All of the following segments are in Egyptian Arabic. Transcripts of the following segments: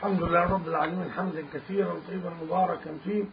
الحمد لله رب العالمين حمدا كثيرا طيبا مباركا فيه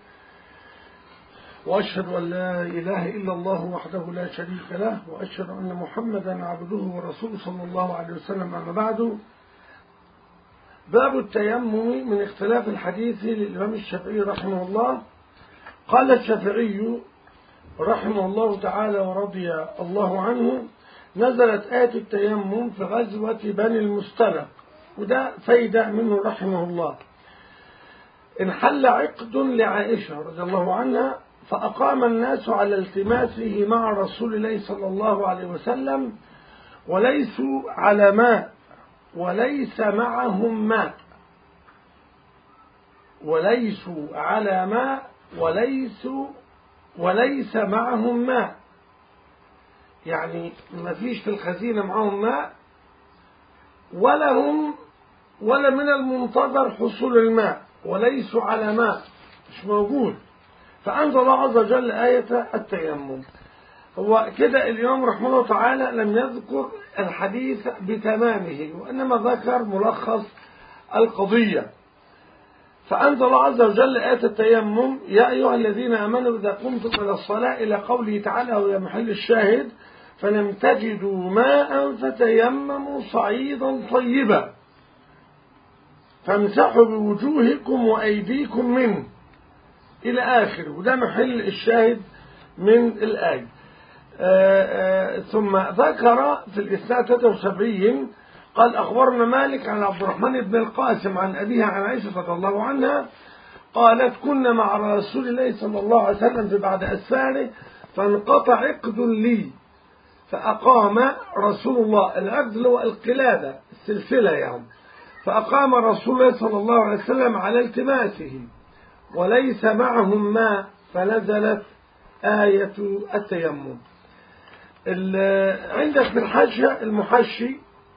وأشهد أن لا إله إلا الله وحده لا شريك له وأشهد أن محمدا عبده ورسوله صلى الله عليه وسلم أما بعد باب التيمم من اختلاف الحديث للإمام الشافعي رحمه الله قال الشافعي رحمه الله تعالى ورضي الله عنه نزلت آية التيمم في غزوة بني المستلق وده فايدة منه رحمه الله انحل عقد لعائشة رضي الله عنها فأقام الناس على التماسه مع رسول الله صلى الله عليه وسلم وليسوا على ماء وليس معهم ماء وليسوا على ماء وليسوا وليس معهم ماء يعني ما فيش في الخزينة معهم ماء ولا هم ولا من المنتظر حصول الماء وليسوا على ماء مش موجود فأنزل الله عز وجل آية التيمم هو كده اليوم رحمه الله تعالى لم يذكر الحديث بتمامه وإنما ذكر ملخص القضية فأنزل الله عز وجل آية التيمم يا أيها الذين آمنوا إذا قمتم إلى الصلاة إلى قوله تعالى وهي محل الشاهد فلم تجدوا ماء فتيمموا صعيدا طيبا فامسحوا بوجوهكم وأيديكم منه إلى آخره وده محل الشاهد من الآية آآ آآ ثم ذكر في الإسناد 73 قال أخبرنا مالك عن عبد الرحمن بن القاسم عن أبيها عن عائشة رضي الله عنها قالت كنا مع رسول الله صلى الله عليه وسلم في بعد أسفاره فانقطع عقد لي فأقام رسول الله العقد اللي هو القلادة السلسلة يعني فأقام رسول الله صلى الله عليه وسلم على التماسه وليس معهم ماء فنزلت آية التيمم عندك في الحاشية المحشي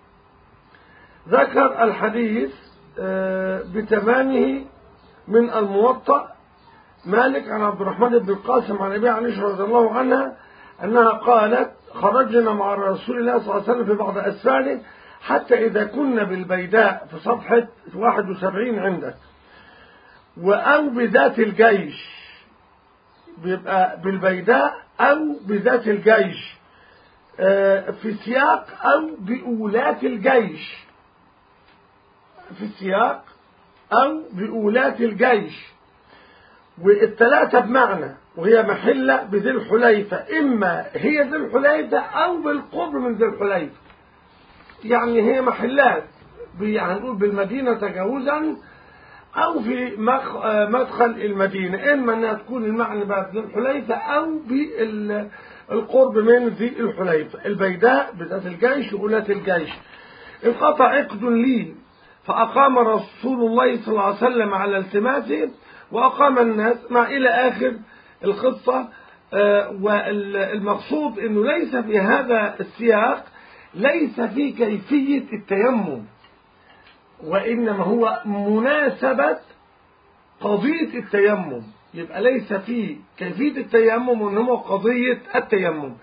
ذكر الحديث بتمامه من الموطأ مالك عن عبد الرحمن بن القاسم عن أبي عائشة رضي الله عنها أنها قالت خرجنا مع رسول الله صلى الله عليه وسلم في بعض أسفاره حتى إذا كنا بالبيداء في صفحة 71 عندك أو بذات الجيش بيبقى بالبيداء أو بذات الجيش في سياق أو بأولات الجيش في سياق أو بأولات الجيش والثلاثة بمعنى وهي محلة بذي الحليفة إما هي ذي الحليفة أو بالقرب من ذي الحليفة يعني هي محلات هنقول بالمدينة تجاوزا أو في مدخل المدينة إما أنها تكون المعنى بذي الحليفة أو بالقرب من ذي الحليفة البيداء بذات الجيش وأولات الجيش انقطع عقد لي فأقام رسول الله صلى الله عليه وسلم على التماسه وأقام الناس مع إلى آخر القصة والمقصود أنه ليس في هذا السياق ليس في كيفية التيمم وإنما هو مناسبة قضية التيمم يبقى ليس في كيفية التيمم وإنما قضية التيمم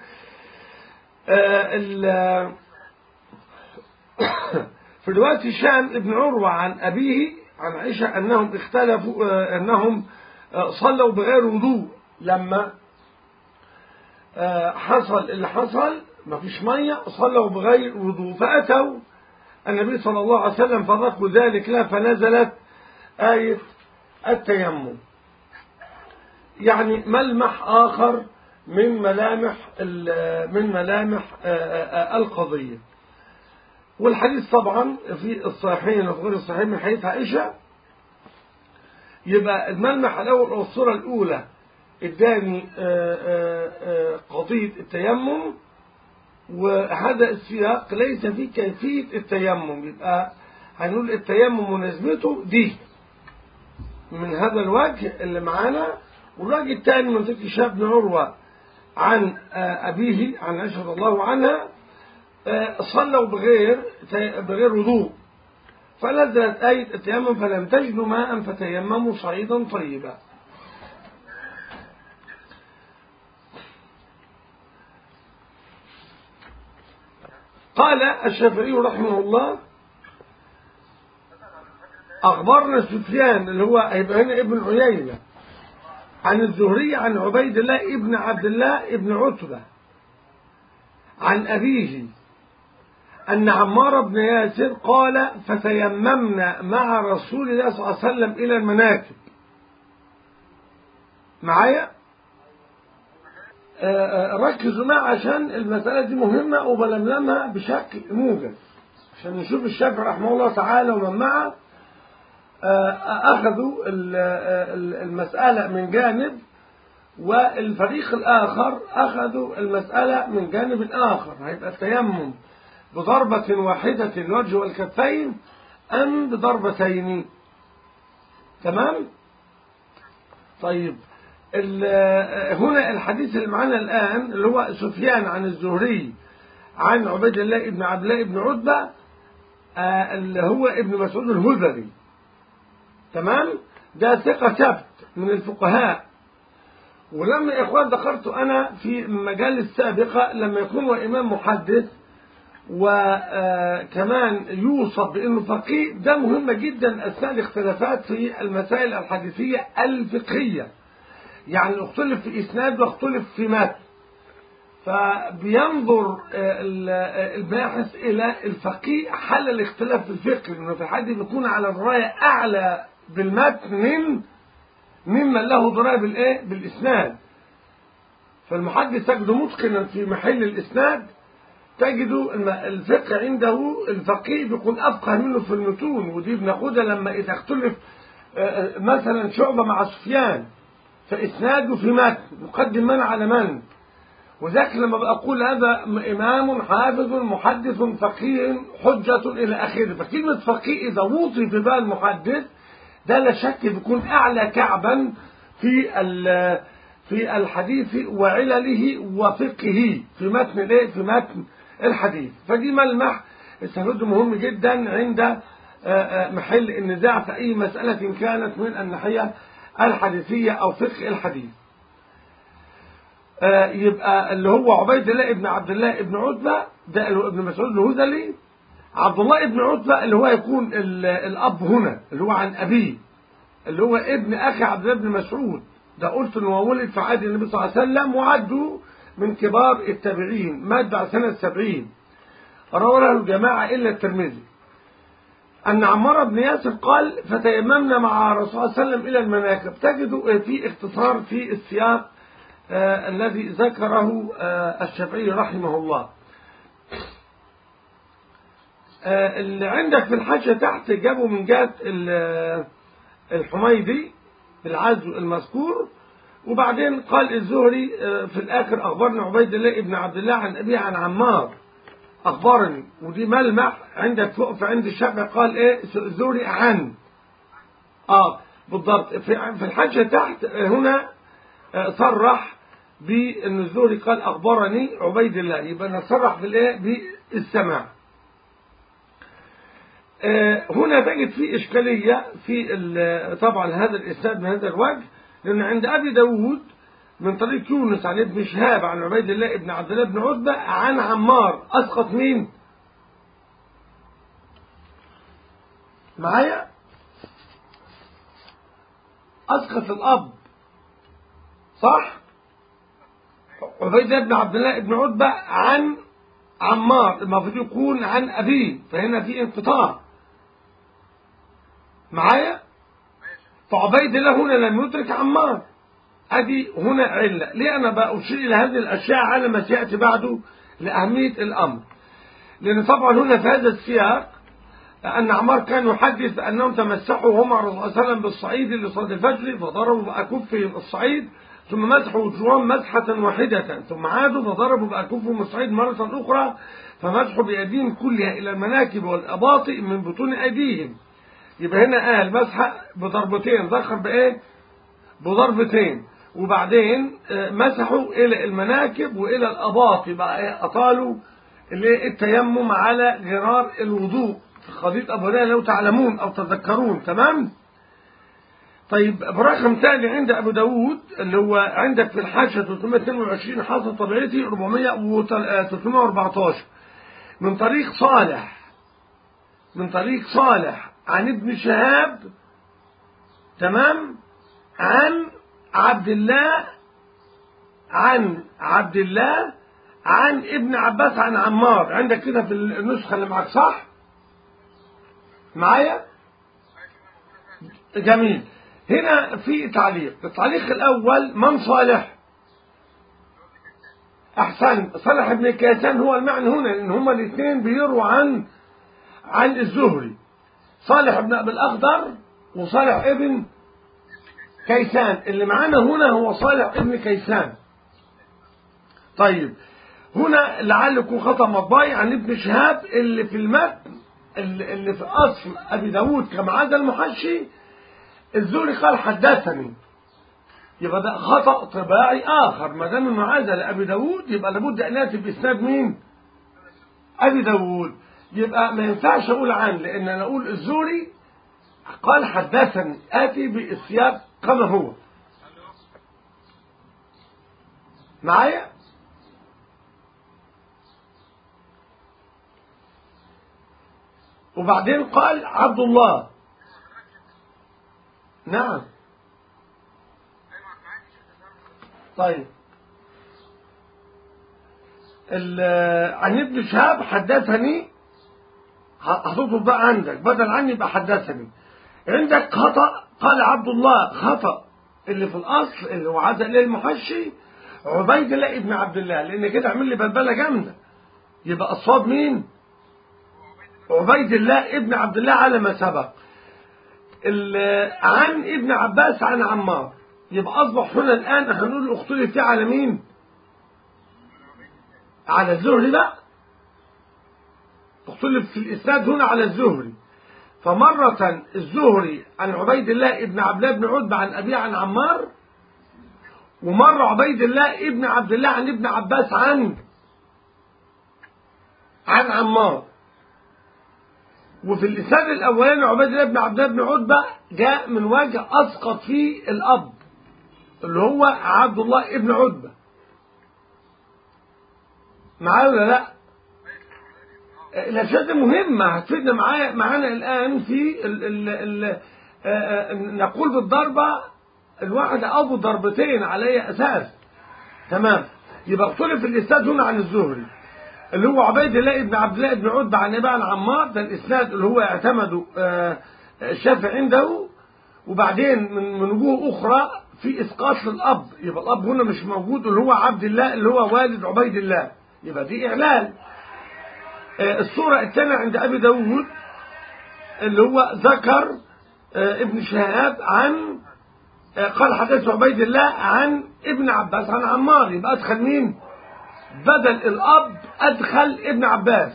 في رواية هشام ابن عروة عن أبيه عن عائشة أنهم اختلفوا أنهم صلوا بغير وضوء لما حصل اللي حصل ما فيش مية صلوا بغير وضوء فأتوا النبي صلى الله عليه وسلم فذكروا ذلك له فنزلت آية التيمم يعني ملمح آخر من ملامح من ملامح القضية والحديث طبعا في الصحيحين وفي غير الصحيحين من حديث عائشة يبقى الملمح الأول أو الصورة الأولى اداني قضية التيمم وهذا السياق ليس فيه كيفية التيمم يبقى هنقول التيمم ونسبته دي من هذا الوجه اللي معانا والوجه الثاني من ذكر شاب بن عروة عن أبيه عن عائشة رضي الله عنها صلوا بغير بغير وضوء فنزلت آية التيمم فلم تجدوا ماء فتيمموا صعيدا طيبا قال الشافعي رحمه الله أخبرنا سفيان اللي هو هيبقى هنا ابن عيينة عن الزهري عن عبيد الله ابن عبد الله ابن عتبة عن أبيه أن عمار بن ياسر قال فتيممنا مع رسول الله صلى الله عليه وسلم إلى المناكب معايا آه، آه، ركزوا معي عشان المسألة دي مهمة وبلملمها بشكل موجز عشان نشوف الشافعي رحمه الله تعالى ومن معه آه، أخذوا ال- ال- المسألة من جانب والفريق الآخر أخذوا المسألة من جانب آخر هيبقى التيمم بضربة واحدة الوجه والكفين أم بضربتين تمام طيب ال- هنا الحديث اللي معانا الآن اللي هو سفيان عن الزهري عن عبيد الله بن عبد الله بن عتبة آه، اللي هو ابن مسعود الهذلي تمام ده ثقة ثبت من الفقهاء ولما يا اخوان ذكرت انا في مجالس سابقة لما يكون هو امام محدث وكمان يوصف بانه فقيه ده مهم جدا اثناء الاختلافات في المسائل الحديثية الفقهية يعني اختلف في اسناد واختلف في متن فبينظر آه، ال- آه، الباحث الى الفقيه حل الاختلاف في الفقه لانه في حد بيكون على درايه اعلى بالمتن من ممن له درايه بالايه بالاسناد فالمحدث تجده متقنا في محل الاسناد تجد الم- الفقه عنده الفقيه بيكون افقه منه في المتون ودي بناخدها لما اذا اختلف آه، آه، مثلا شعبه مع سفيان فاسناده في متن مقدم من على من وذاك لما بقول هذا إمام حافظ محدث فقيه حجة إلى آخره فكلمة فقيه إذا وصف بها المحدث ده لا شك بيكون أعلى كعبا في ال- في الحديث وعلله وفقهه في متن الايه في متن الحديث فدي ملمح استفاد مهم جدا عند آه، آه، محل النزاع في أي مسألة كانت من الناحية الحديثية أو فقه الحديث آه، يبقى اللي هو عبيد الله ابن عبد الله ابن عتبة ده اللي هو ابن مسعود الهذلي عبد الله ابن عتبة اللي هو يكون ال- الأب هنا اللي هو عن أبيه اللي هو ابن أخي عبد الله بن مسعود ده قلت إن هو ولد في عهد النبي صلى الله عليه وسلم وعده من كبار التابعين مات بعد سنة سبعين روى له الجماعة إلا الترمذي أن عمار بن ياسر قال فتيممنا مع رسول الله صلى الله عليه وسلم إلى المناكب تجد في اختصار في السياق آه الذي ذكره آه الشافعي رحمه الله آه اللي عندك في الحاشية تحت جابوا من جهة ال- الحميدي العزو المذكور وبعدين قال الزهري آه في الآخر أخبرنا عبيد الله ابن عبد الله عن أبيه عن عمار أخبرني ودي ملمح عندك فوق في عند الشافعي قال إيه الزهري عن آه بالضبط في في الحاشية تحت آه، هنا آه، صرح بأن الزهري قال أخبرني عبيد الله يبقى نصرح بالإيه بالسماع آه، هنا تجد في إشكالية في ال- طبعا هذا الإسناد من هذا الوجه لأن عند أبي داود من طريق يونس عن ابن شهاب عن عبيد الله ابن عبد الله بن عتبة عن عمار أسقط مين؟ معايا؟ أسقط الأب صح؟ عبيد الله بن عبد الله بن عتبة عن عمار المفروض يكون عن أبيه فهنا في انقطاع معايا؟ فعبيد الله هنا لم يدرك عمار ادي هنا علة ليه انا بأشير الى هذه الاشياء على ما سيأتي بعده لأهمية الامر لان طبعا هنا في هذا السياق ان عمار كان يحدث انهم تمسحوا هم على الله صلى الله عليه وسلم بالصعيد لصلاة الفجر فضربوا بأكفهم الصعيد ثم مسحوا وجوههم مسحة واحدة ثم عادوا فضربوا بأكفهم الصعيد مرة أخرى فمسحوا بأيديهم كلها إلى المناكب والأباطئ من بطون أيديهم يبقى هنا قال مسحة بضربتين ذكر بإيه؟ بضربتين وبعدين آه، مسحوا إلى المناكب وإلى الأباطي بقى إيه؟ أطالوا اللي التيمم على غرار الوضوء في قضية أبو هريرة لو تعلمون أو تذكرون تمام طيب برقم ثاني عند أبو داود اللي هو عندك في الحاشية 322 حاصل طبيعتي 400 314 من طريق صالح من طريق صالح عن ابن شهاب تمام عن عبد الله عن عبد الله عن ابن عباس عن عمار عندك كده في النسخة اللي معاك صح معايا جميل هنا في تعليق التعليق الأول من صالح أحسن صالح ابن كيسان هو المعنى هنا لأن هما الاثنين بيروا عن عن الزهري صالح ابن أبي الأخضر وصالح ابن كيسان اللي معانا هنا هو صالح ابن كيسان طيب هنا لعل يكون خطأ مطبعي عن ابن شهاب اللي في المتن اللي في أصل أبي داود كما عاد المحشي الزهري قال حدثني يبقى ده خطأ طباعي آخر ما دام انه عاد لأبي داود يبقى لابد أن يأتي بإسناد مين؟ أبي داود يبقى ما ينفعش أقول عن لأن أنا أقول الزهري قال حدثني آتي بإسياق كما هو معايا؟ وبعدين قال عبد الله نعم طيب عن ابن شهاب حدثني هتطلب بقى عندك بدل عني يبقى حدثني عندك خطأ قال عبد الله خطأ اللي في الأصل اللي هو عاد إليه المحشي عبيد الله ابن عبد الله لأن كده عمل لي بلبلة جامدة يبقى الصواب مين؟ عبيد الله ابن عبد الله على ما سبق عن ابن عباس عن عمار يبقى أصبح هنا الآن هنقول اختلف فيه على مين على الزهري بقى اختلف في الإسناد هنا على الزهري فمرة الزهري عن عبيد الله ابن عبد الله بن عتبة عن أبيه عن عمار ومرة عبيد الله ابن عبد الله عن ابن عباس عن عن عمار وفي الإسناد الأولاني عبيد الله بن عبد الله بن عتبة جاء من وجه أسقط فيه الأب اللي هو عبد الله ابن عتبة معايا ولا لا؟ الأشياء دي مهمة هتفيدنا معايا معانا الآن في ال ال ال نقول بالضربة الواحدة أو بالضربتين على أي أساس تمام يبقى اختلف الإسناد هنا عن الزهري اللي هو عبيد الله ابن عبد الله ابن عتبة عن ابي عن عمار ده الاسناد اللي هو اعتمده الشافعي عنده وبعدين من من وجوه اخرى في اسقاط للاب يبقى الاب هنا مش موجود اللي هو عبد الله اللي هو والد عبيد الله يبقى دي اعلان الصورة الثانية عند ابي داود اللي هو ذكر ابن شهاب عن قال حدث عبيد الله عن ابن عباس عن عمار يبقى ادخل مين؟ بدل الأب أدخل ابن عباس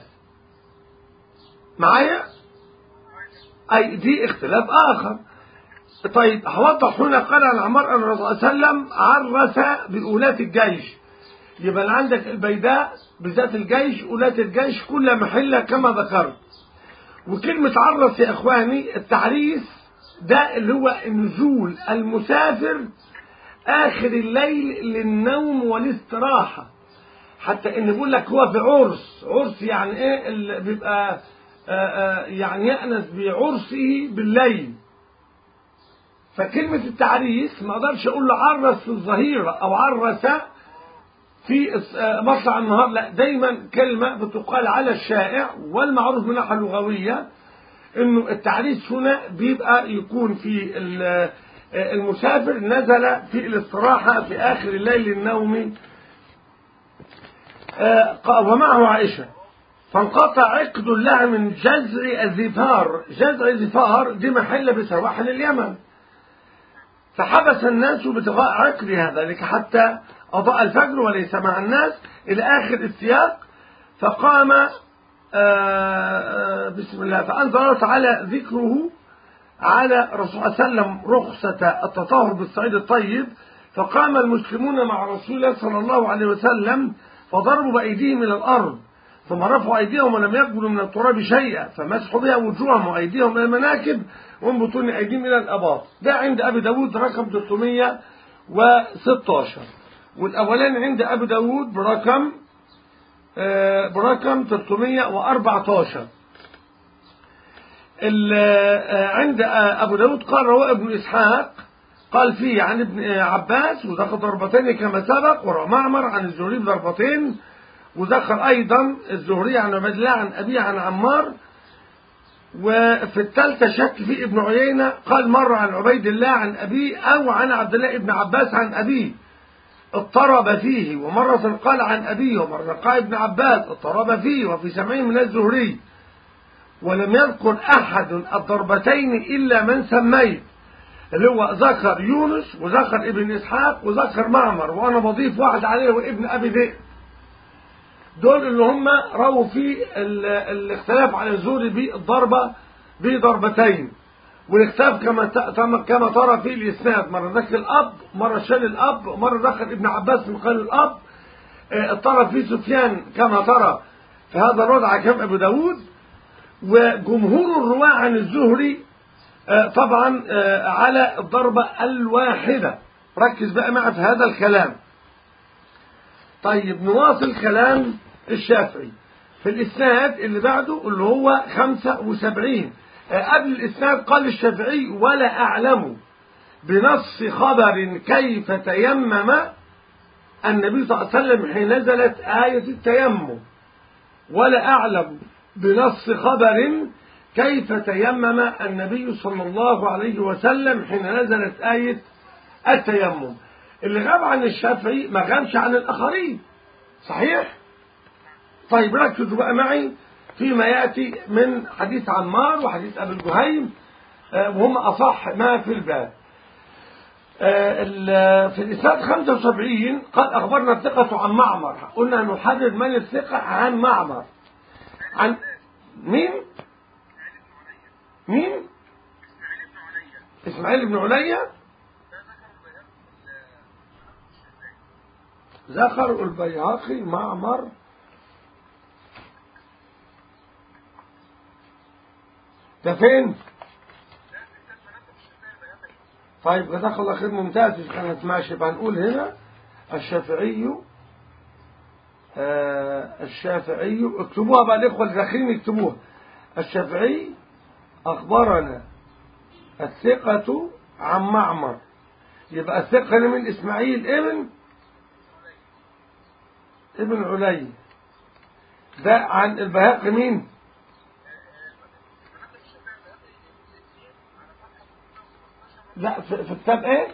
معايا أي دي اختلاف آخر طيب هوضح هنا قال عن عمار أن الرسول صلى الله عليه وسلم عرس بأولاة الجيش يبقى عندك البيداء بذات الجيش أولاة الجيش كل محلة كما ذكرت وكلمة عرس يا إخواني التعريس ده اللي هو نزول المسافر آخر الليل للنوم والاستراحة حتى ان بيقول لك هو في عرس عرس يعني ايه اللي بيبقى آآ آآ يعني يأنس بعرسه بالليل فكلمة التعريس ما اقدرش اقول له عرس في الظهيرة او عرس في مطلع النهار لا دايما كلمة بتقال على الشائع والمعروف من الناحية اللغوية انه التعريس هنا بيبقى يكون في المسافر نزل في الاستراحة في اخر الليل للنوم ومعه عائشة فانقطع عقد لها من جزع الزفار جزع الزفار دي محل بسواحل اليمن فحبس الناس ابتغاء عقد ذلك حتى أضاء الفجر وليس مع الناس إلى آخر السياق فقام بسم الله فأنزل الله تعالى ذكره على رسول الله صلى الله عليه وسلم رخصة التطهر بالصعيد الطيب فقام المسلمون مع رسول الله صلى الله عليه وسلم فضربوا بأيديهم إلى الأرض ثم رفعوا أيديهم ولم يقبلوا من التراب شيئا فمسحوا بها وجوههم وأيديهم إلى المناكب ومن بطون أيديهم إلى الأباط ده عند أبي داود رقم 316 والأولاني عند أبي داود برقم برقم 314 عند أبو داود قال رواه ابن إسحاق قال فيه عن ابن عباس وذكر ضربتين كما سبق وروى معمر عن الزهري بضربتين وذكر أيضا الزهري عن عبد الله عن أبيه عن عمار وفي الثالثة شك في ابن عيينة قال مرة عن عبيد الله عن أبيه أو عن عبد الله ابن عباس عن أبيه اضطرب فيه ومرة قال عن أبيه ومرة قال ابن عباس اضطرب فيه وفي سمعين من الزهري ولم يذكر أحد الضربتين إلا من سميت اللي هو ذكر يونس وذكر ابن إسحاق وذكر معمر وأنا بضيف واحد عليه وابن أبي ذئب دول اللي هم رووا في الاختلاف على الزهري بالضربة بضربتين والاختلاف كما كما ترى في الإسناد مرة ذكر الأب مرة شال الأب مرة ذكر ابن عباس من قال الأب اضطرب في سفيان كما ترى في هذا الوضع كم أبو داود وجمهور الرواة عن الزهري طبعا على الضربة الواحدة ركز بقى معي في هذا الكلام طيب نواصل كلام الشافعي في الإسناد اللي بعده اللي هو 75 قبل الإسناد قال الشافعي ولا أعلم بنص خبر كيف تيمم النبي صلى الله عليه وسلم حين نزلت آية التيمم ولا أعلم بنص خبر كيف تيمم النبي صلى الله عليه وسلم حين نزلت آية التيمم اللي غاب عن الشافعي ما غابش عن الآخرين صحيح طيب ركزوا بقى معي فيما يأتي من حديث عمار وحديث أبي الجهيم وهم أصح ما في الباب في الإسناد 75 قال أخبرنا الثقة عن معمر قلنا نحدد من الثقة عن معمر عن مين مين إسماعيل بن عليا ذكر البيهقي معمر ده فين طيب جزاك الله خير ممتاز كانت ماشي هنقول هنا الشافعي آه الشافعي اكتبوها بقى الاخوه الداخلين يكتبوها الشافعي اخبرنا الثقة عن معمر يبقى الثقة من اسماعيل ابن ابن علي ده عن البهاقي مين لا في, في كتاب ايه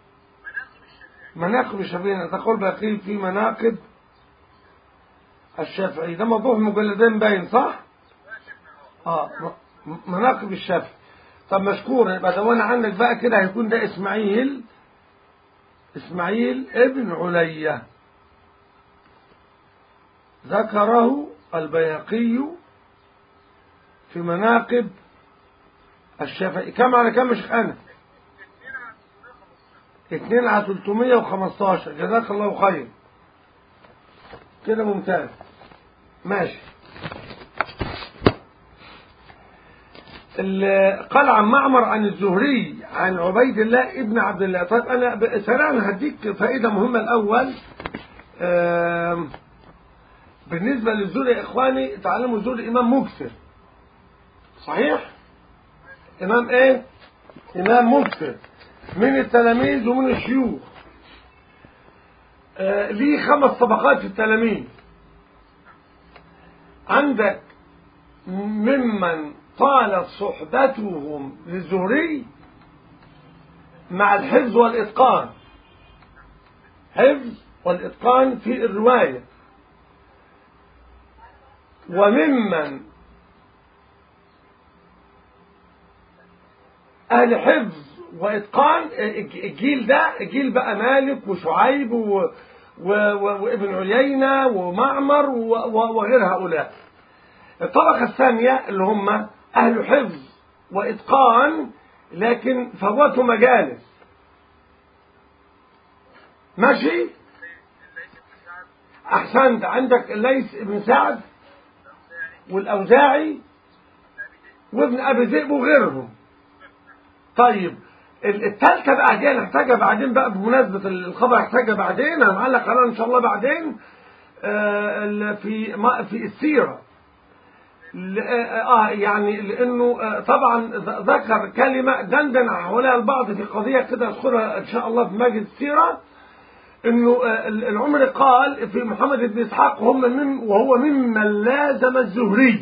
مناقب الشافعي تقول باقي في مناقب الشافعي ده موضوع مجلدين باين صح اه مناقب الشافعي طب مشكور يبقى ده وانا عندك بقى كده هيكون ده اسماعيل اسماعيل ابن علية ذكره البيهقي في مناقب الشافعي كم على كم مش انا اتنين على 315 جزاك الله خير كده ممتاز ماشي قال عن معمر عن الزهري عن عبيد الله ابن عبد الله طيب انا سريعا هديك فائده مهمه الاول بالنسبه للزهري يا اخواني تعلموا الزهري امام مكثر صحيح امام ايه امام مكثر من التلاميذ ومن الشيوخ آه ليه خمس طبقات في التلاميذ عندك ممن طالت صحبتهم للزهري مع الحفظ والإتقان حفظ والإتقان في الرواية وممن أهل حفظ وإتقان الجيل ده جيل بقى مالك وشعيب و... و... و... وابن عيينة ومعمر و... وغير هؤلاء الطبقة الثانية اللي هم أهل حفظ وإتقان لكن فوتوا مجالس ماشي أحسنت عندك الليث بن سعد والأوزاعي وابن أبي ذئب وغيرهم طيب الثالثة بقى دي هنحتاجها بعدين بقى بمناسبة الخبر هنحتاجها بعدين هنعلق عليها إن شاء الله بعدين في في السيرة ل- اه يعني لانه آه، طبعا ذ- ذكر كلمه دندن حواليها البعض في قضيه كده اذكرها ان شاء الله في مجلس السيره انه آه، ال- العمري قال في محمد بن اسحاق هم من وهو ممن لازم الزهري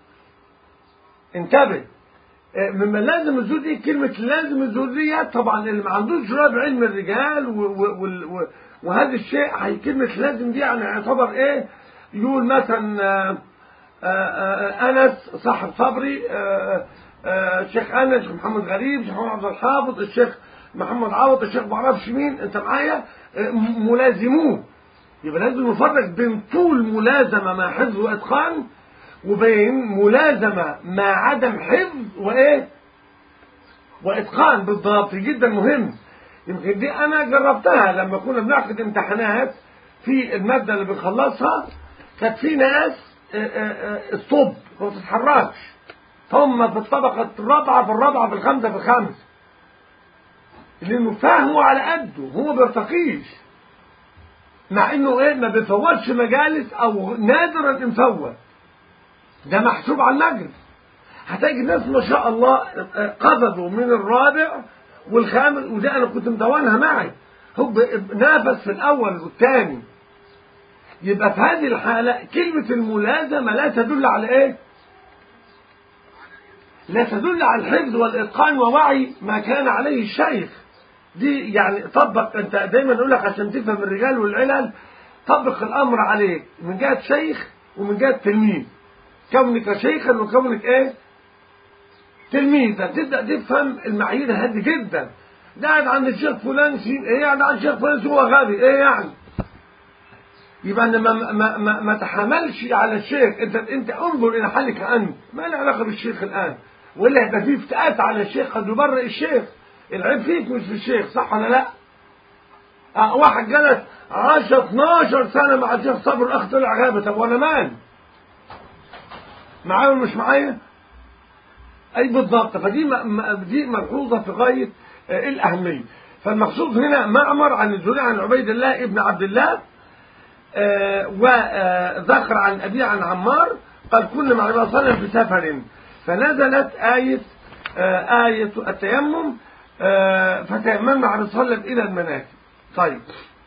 انتبه آه، ممن لازم الزهري كلمه لازم الزهريه طبعا اللي ما عندوش راب علم الرجال و و وال- و وهذا الشيء هي كلمه لازم دي يعني يعتبر ايه يقول مثلا آه، آه، آه، انس صاحب صبري آه، آه، الشيخ انس الشيخ محمد غريب الشيخ محمد عبد الحافظ الشيخ محمد عوض الشيخ ما اعرفش مين انت معايا آه، م- ملازموه يبقى لازم نفرق بين طول ملازمه مع حفظ واتقان وبين ملازمه مع عدم حفظ وايه واتقان بالضبط جدا مهم يمكن دي انا جربتها لما كنا بنعقد امتحانات في الماده اللي بنخلصها كانت في ناس آه، آه، آه، الصب ما بتتحركش هم في الطبقه الرابعه في الرابعه في الخامسه في الخامسه لانه فاهمه على قده هو ما بيرتقيش مع انه ايه ما بيفوتش مجالس او نادرا ان فوت ده محسوب على المجلس هتلاقي ناس ما شاء الله آه، قفزوا من الرابع والخامس وده انا كنت مدونها معي هو ب- نافس في الاول والثاني يبقى في هذه الحالة كلمة الملازمة لا تدل على ايه لا تدل على الحفظ والإتقان ووعي ما كان عليه الشيخ دي يعني طبق انت دايما اقول لك عشان تفهم الرجال والعلل طبق الامر عليك من جهة شيخ ومن جهة تلميذ كونك شيخا وكونك ايه تلميذ تبدا تفهم المعايير هذه جدا ده قاعد عند الشيخ فلان سين ايه يعني عند الشيخ فلان هو غبي ايه يعني يبقى انا ما ما ما, ما تحملش على الشيخ انت انت انظر الى حالك انت ما له علاقه بالشيخ الان ولا يبقى في افتئات على الشيخ قد يبرئ الشيخ العيب فيك مش في الشيخ صح ولا لا؟ آه واحد جلس 10 12 سنه مع الشيخ صبر اخ طلع غابه طب وانا مال؟ معايا ولا مش معايا؟ اي بالضبط فدي م- م- دي ملحوظه في غايه آه، الاهميه فالمقصود هنا معمر عن الزهري عن عبيد الله ابن عبد الله آه، وذكر عن أبي عن عمار قال كنا مع النبي صلى الله عليه وسلم في سفر فنزلت آية آه، آية التيمم آه، فتيممنا على صلى إلى المناكب طيب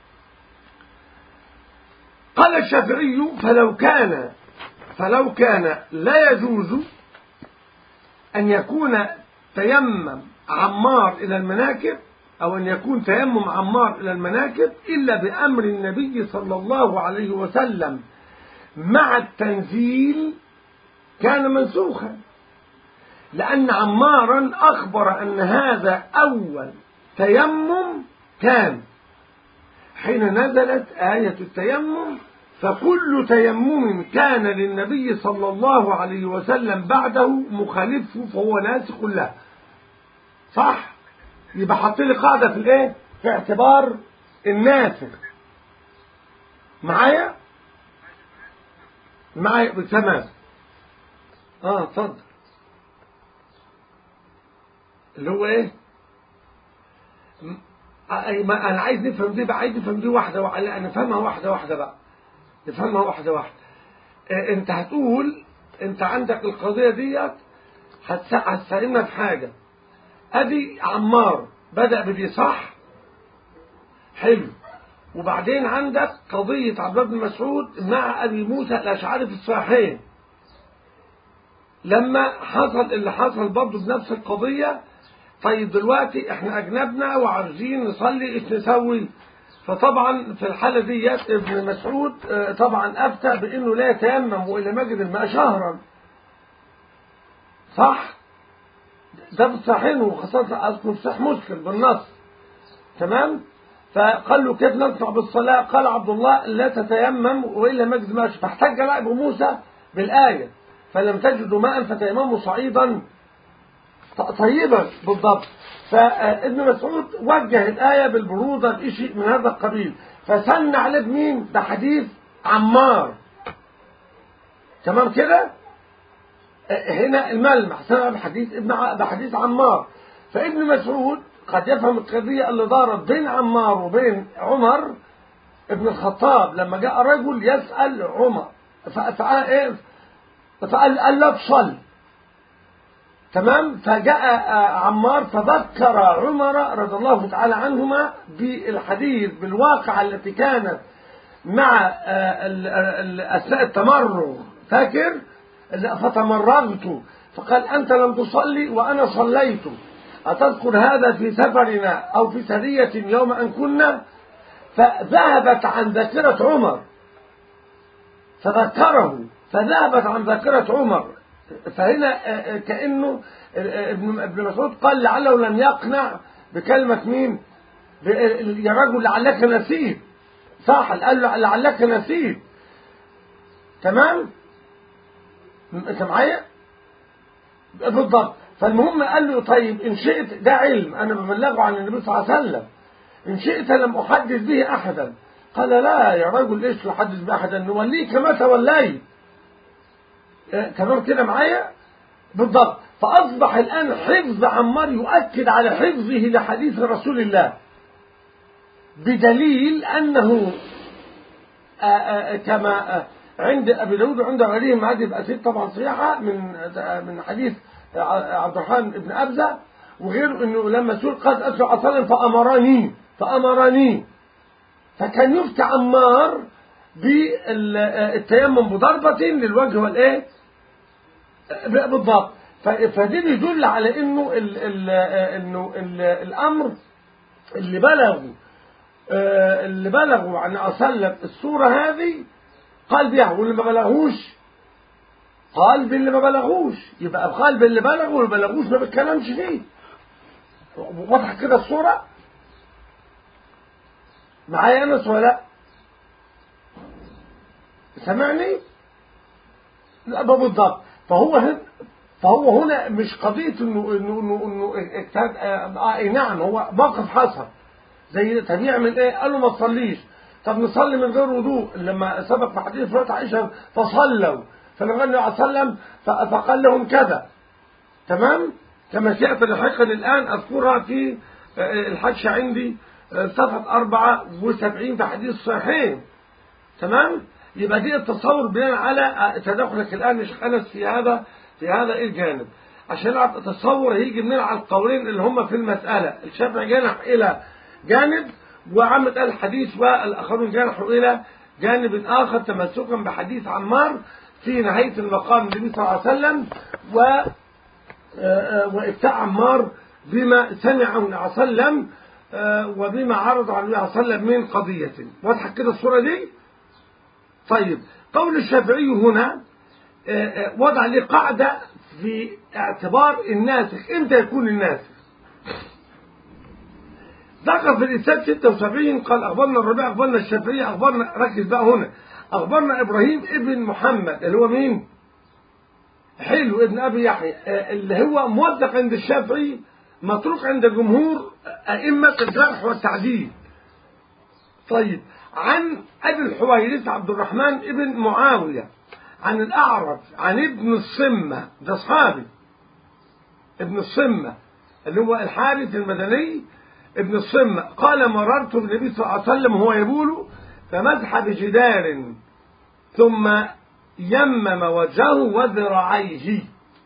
قال الشافعي فلو كان فلو كان لا يجوز أن يكون تيمم عمار إلى المناكب أو أن يكون تيمم عمار إلى المناكب إلا بأمر النبي صلى الله عليه وسلم مع التنزيل كان منسوخا لأن عمارا أخبر أن هذا أول تيمم كان حين نزلت آية التيمم فكل تيمم كان للنبي صلى الله عليه وسلم بعده مخالفه فهو ناسخ له صح يبقى حط لي قاعده في الايه في اعتبار الناسخ معايا معايا تمام اه اتفضل اللي هو ايه م- أي ما انا عايز نفهم دي بقى عايز نفهم دي واحده واحده لا نفهمها واحده واحده بقى نفهمها واحده واحده آه، انت هتقول انت عندك القضيه ديت هتس- هتساعدنا في حاجه ادي عمار بدأ بدي صح حلو وبعدين عندك قضية عبد الله بن مسعود مع أبي موسى الأشعري في الصحيحين لما حصل اللي حصل برضه بنفس القضية طيب دلوقتي احنا أجنبنا وعاوزين نصلي ايش نسوي فطبعا في الحالة ديت ابن مسعود آه، طبعا أفتى بأنه لا يتيمم وإلى مجد الماء شهرا صح؟ ده في الصحيحين وخاصة أذكر في صحيح مسلم بالنص تمام فقال له كيف نصنع بالصلاة قال عبد الله لا تتيمم وإلا مجد ماشي فاحتج بقى أبو موسى بالآية فلم تجدوا ماء فتيمموا صعيدا ط- طيبا بالضبط فابن مسعود وجه الآية بالبرودة بشيء من هذا القبيل فسن عليه بمين بحديث عمار تمام كده هنا الملمح سمع بحديث ابن ع- بحديث عمار فابن مسعود قد يفهم القضية اللي دارت بين عمار وبين عمر ابن الخطاب لما جاء رجل يسأل عمر ف- فقال ايه فقال قال لا تصلي تمام فجاء عمار فذكر عمر رضي الله تعالى عنهما بالحديث بالواقعة التي كانت مع أثناء التمرغ فاكر فتمرغت فقال أنت لم تصلي وأنا صليت أتذكر هذا في سفرنا أو في سرية يوم أن كنا فذهبت عن ذاكرة عمر فذكره فذهبت عن ذاكرة عمر فهنا كأنه ابن ابن مسعود قال لعله لم يقنع بكلمة مين يا رجل لعلك نسيت صح قال له لعلك نسيت تمام انت معايا بالضبط فالمهم قال له طيب ان شئت ده علم انا ببلغه عن النبي صلى الله عليه وسلم ان شئت لم احدث به احدا قال لا يا رجل ايش تحدث به احدا نوليك ما توليت تمام كده معايا بالضبط فاصبح الان حفظ عمار يؤكد على حفظه لحديث رسول الله بدليل انه آآ آآ كما عند ابي داود وعند غيره من هذه الاسئله طبعا صحيحه من من حديث عبد الرحمن بن ابزه وغيره انه لما سئل قد اسرع اصلا فامرني فامرني فكان يفتى عمار بالتيمم بضربة للوجه والايه بالضبط فدي بيدل على انه ال ال انه ال الامر اللي بلغوا اللي بلغوا عن اصلب الصورة هذه قال بيها واللي ما بلغوش قال باللي ما بلغوش يبقى قال باللي بلغوا واللي ما بلغوش ما بيتكلمش فيه واضحه كده الصورة معايا انس ولا لا سمعني لا بالضبط فهو هنا فهو هنا مش قضية انه انه انه انه اجتهاد اه اي نعم هو موقف حصل زي طب يعمل ايه؟ قال له ما تصليش طب نصلي من غير وضوء لما سبق في حديث فرات عائشة فصلوا فلما قال النبي صلى الله عليه وسلم فقال لهم كذا تمام؟ كما سيأتي لاحقا الآن أذكرها في الحج عندي صفحة 74 في حديث صحيحين تمام؟ يبقى دي التصور بناء على تدخلك الآن يا شيخ أنس في هذا في هذا الجانب عشان نعرف التصور هيجي منين على القولين اللي هم في المسألة الشافعي جنح إلى جانب وعمد الحديث والآخرون جنحوا إلى جانب آخر تمسكا بحديث عمار في نهاية المقام النبي صلى الله عليه وسلم و وإفتاء عمار بما سمعه النبي صلى الله عليه وسلم وبما عرض عن النبي صلى الله عليه وسلم من قضية واضحة كده الصورة دي طيب قول الشافعي هنا وضع لي قاعدة في اعتبار الناسخ امتى يكون الناسخ ذكر في الإسناد 76 قال أخبرنا الربيع أخبرنا الشافعي أخبرنا ركز بقى هنا أخبرنا إبراهيم ابن محمد اللي هو مين؟ حلو ابن أبي يحيى اللي هو موثق عند الشافعي متروك عند جمهور أئمة الجرح والتعديل طيب عن أبي الحويرث عبد الرحمن ابن معاوية عن الأعرج عن ابن الصمة ده صحابي ابن الصمة اللي هو الحارث المدني ابن الصمة قال مررت بالنبي صلى الله عليه وسلم وهو يبول فمسح بجدار ثم يمم وجهه وذراعيه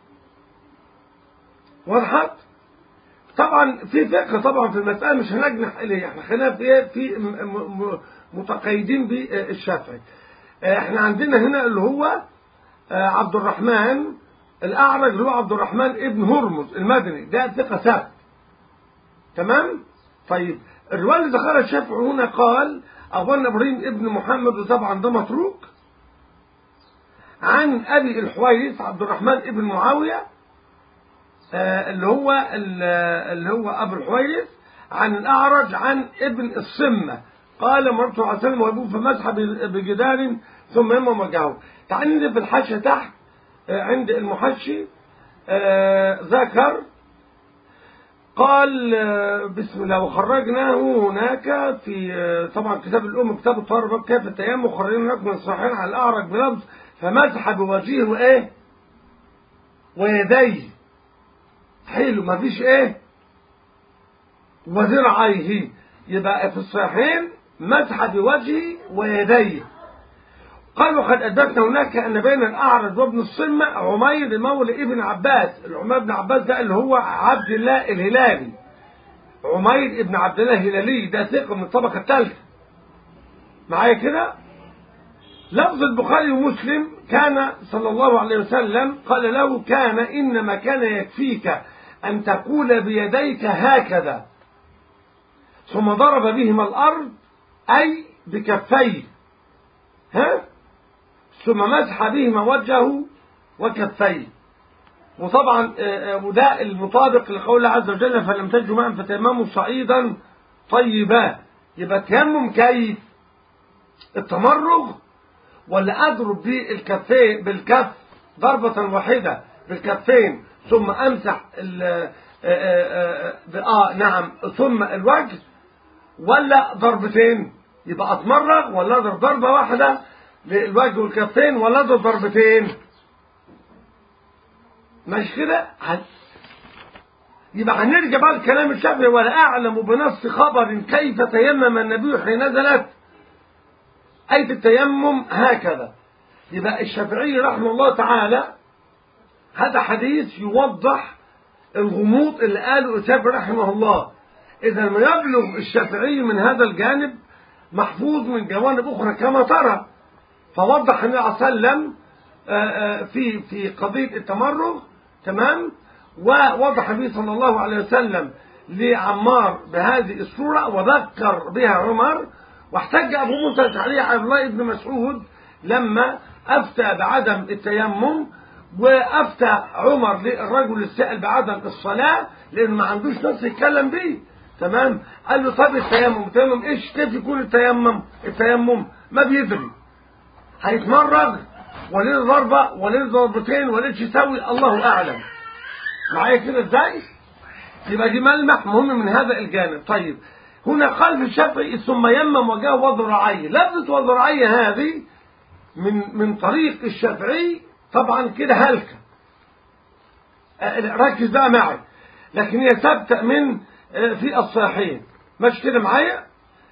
وضحت طبعا في فقه طبعا في المسألة مش هنجنح إليه احنا خلينا في في متقيدين بالشافعي احنا عندنا هنا اللي هو عبد الرحمن الأعرج اللي هو عبد الرحمن ابن هرمز المدني ده ثقة ثابت تمام طيب الرواية اللي ذكرها الشافعي هنا قال أخبرنا إبراهيم ابن محمد وطبعا ده متروك عن أبي الحويرث عبد الرحمن ابن معاوية اللي هو اللي هو أبو الحويرث عن الأعرج عن ابن الصمة قال مرت عليه وسلم ويبوه فمسح بجدار ثم يمم وجهه تعال ننزل في الحاشية تحت عند المحشي ذكر قال بسم الله وخرجناه هناك في طبعا كتاب الأم كتاب الطهارة كيف التيمم خرجنا هناك من صحيحين على الأعرج بلفظ فمسح بوجهه وإيه ويديه حلو مفيش إيه وذراعيه يبقى في الصحيحين مسح بوجهه ويديه قال وقد أدركنا هناك أن بين الأعرج وابن الصمة عمير مولى ابن عباس العمير بن عباس ده اللي هو عبد الله الهلالي عمير ابن عبد الله الهلالي ده ثقة من الطبقة الثالثة معايا كده لفظ البخاري ومسلم كان صلى الله عليه وسلم قال له كان إنما كان يكفيك أن تقول بيديك هكذا ثم ضرب بهما الأرض أي بكفيه ها ثم مسح بهما وجهه وكفيه وطبعا وده المطابق لقول الله عز وجل فلم تجدوا ماء فتيمموا صعيدا طيبا يبقى تيمم كيف التمرغ ولا اضرب بالكفين بالكف ضربة واحدة بالكفين ثم امسح ال اه نعم ثم الوجه ولا ضربتين يبقى اتمرغ ولا اضرب ضربة واحدة للوجه والكفين ولا اضرب ضربتين مش كده يبقى هنرجع بقى لكلام الشافعي ولا اعلم بنص خبر كيف تيمم النبي حين نزلت آية التيمم هكذا يبقى الشافعي رحمه الله تعالى هذا حديث يوضح الغموض اللي قاله الشافعي رحمه الله إذا ما يبلغ الشافعي من هذا الجانب محفوظ من جوانب أخرى كما ترى فوضح النبي صلى الله عليه وسلم في في قضية التمرغ تمام ووضح النبي صلى الله عليه وسلم لعمار بهذه الصورة وذكر بها عمر واحتج أبو موسى الأشعري على الله بن مسعود لما أفتى بعدم التيمم وأفتى عمر للرجل السائل بعدم الصلاة لأنه ما عندوش نص يتكلم بيه تمام قال له طب التيمم التيمم ايش كيف يكون التيمم التيمم ما بيدري هيتمرغ وليه ضربة وليه ضربتين وليه يسوي الله أعلم معايا كده ازاي يبقى دي ملمح مهم من هذا الجانب طيب هنا قال في الشافعي ثم يمم وجهه وذراعيه لفظة وذراعيه هذه من من طريق الشافعي طبعا كده هلكة ركز بقى معي لكن هي ثابتة من في الصحيحين مش كده معايا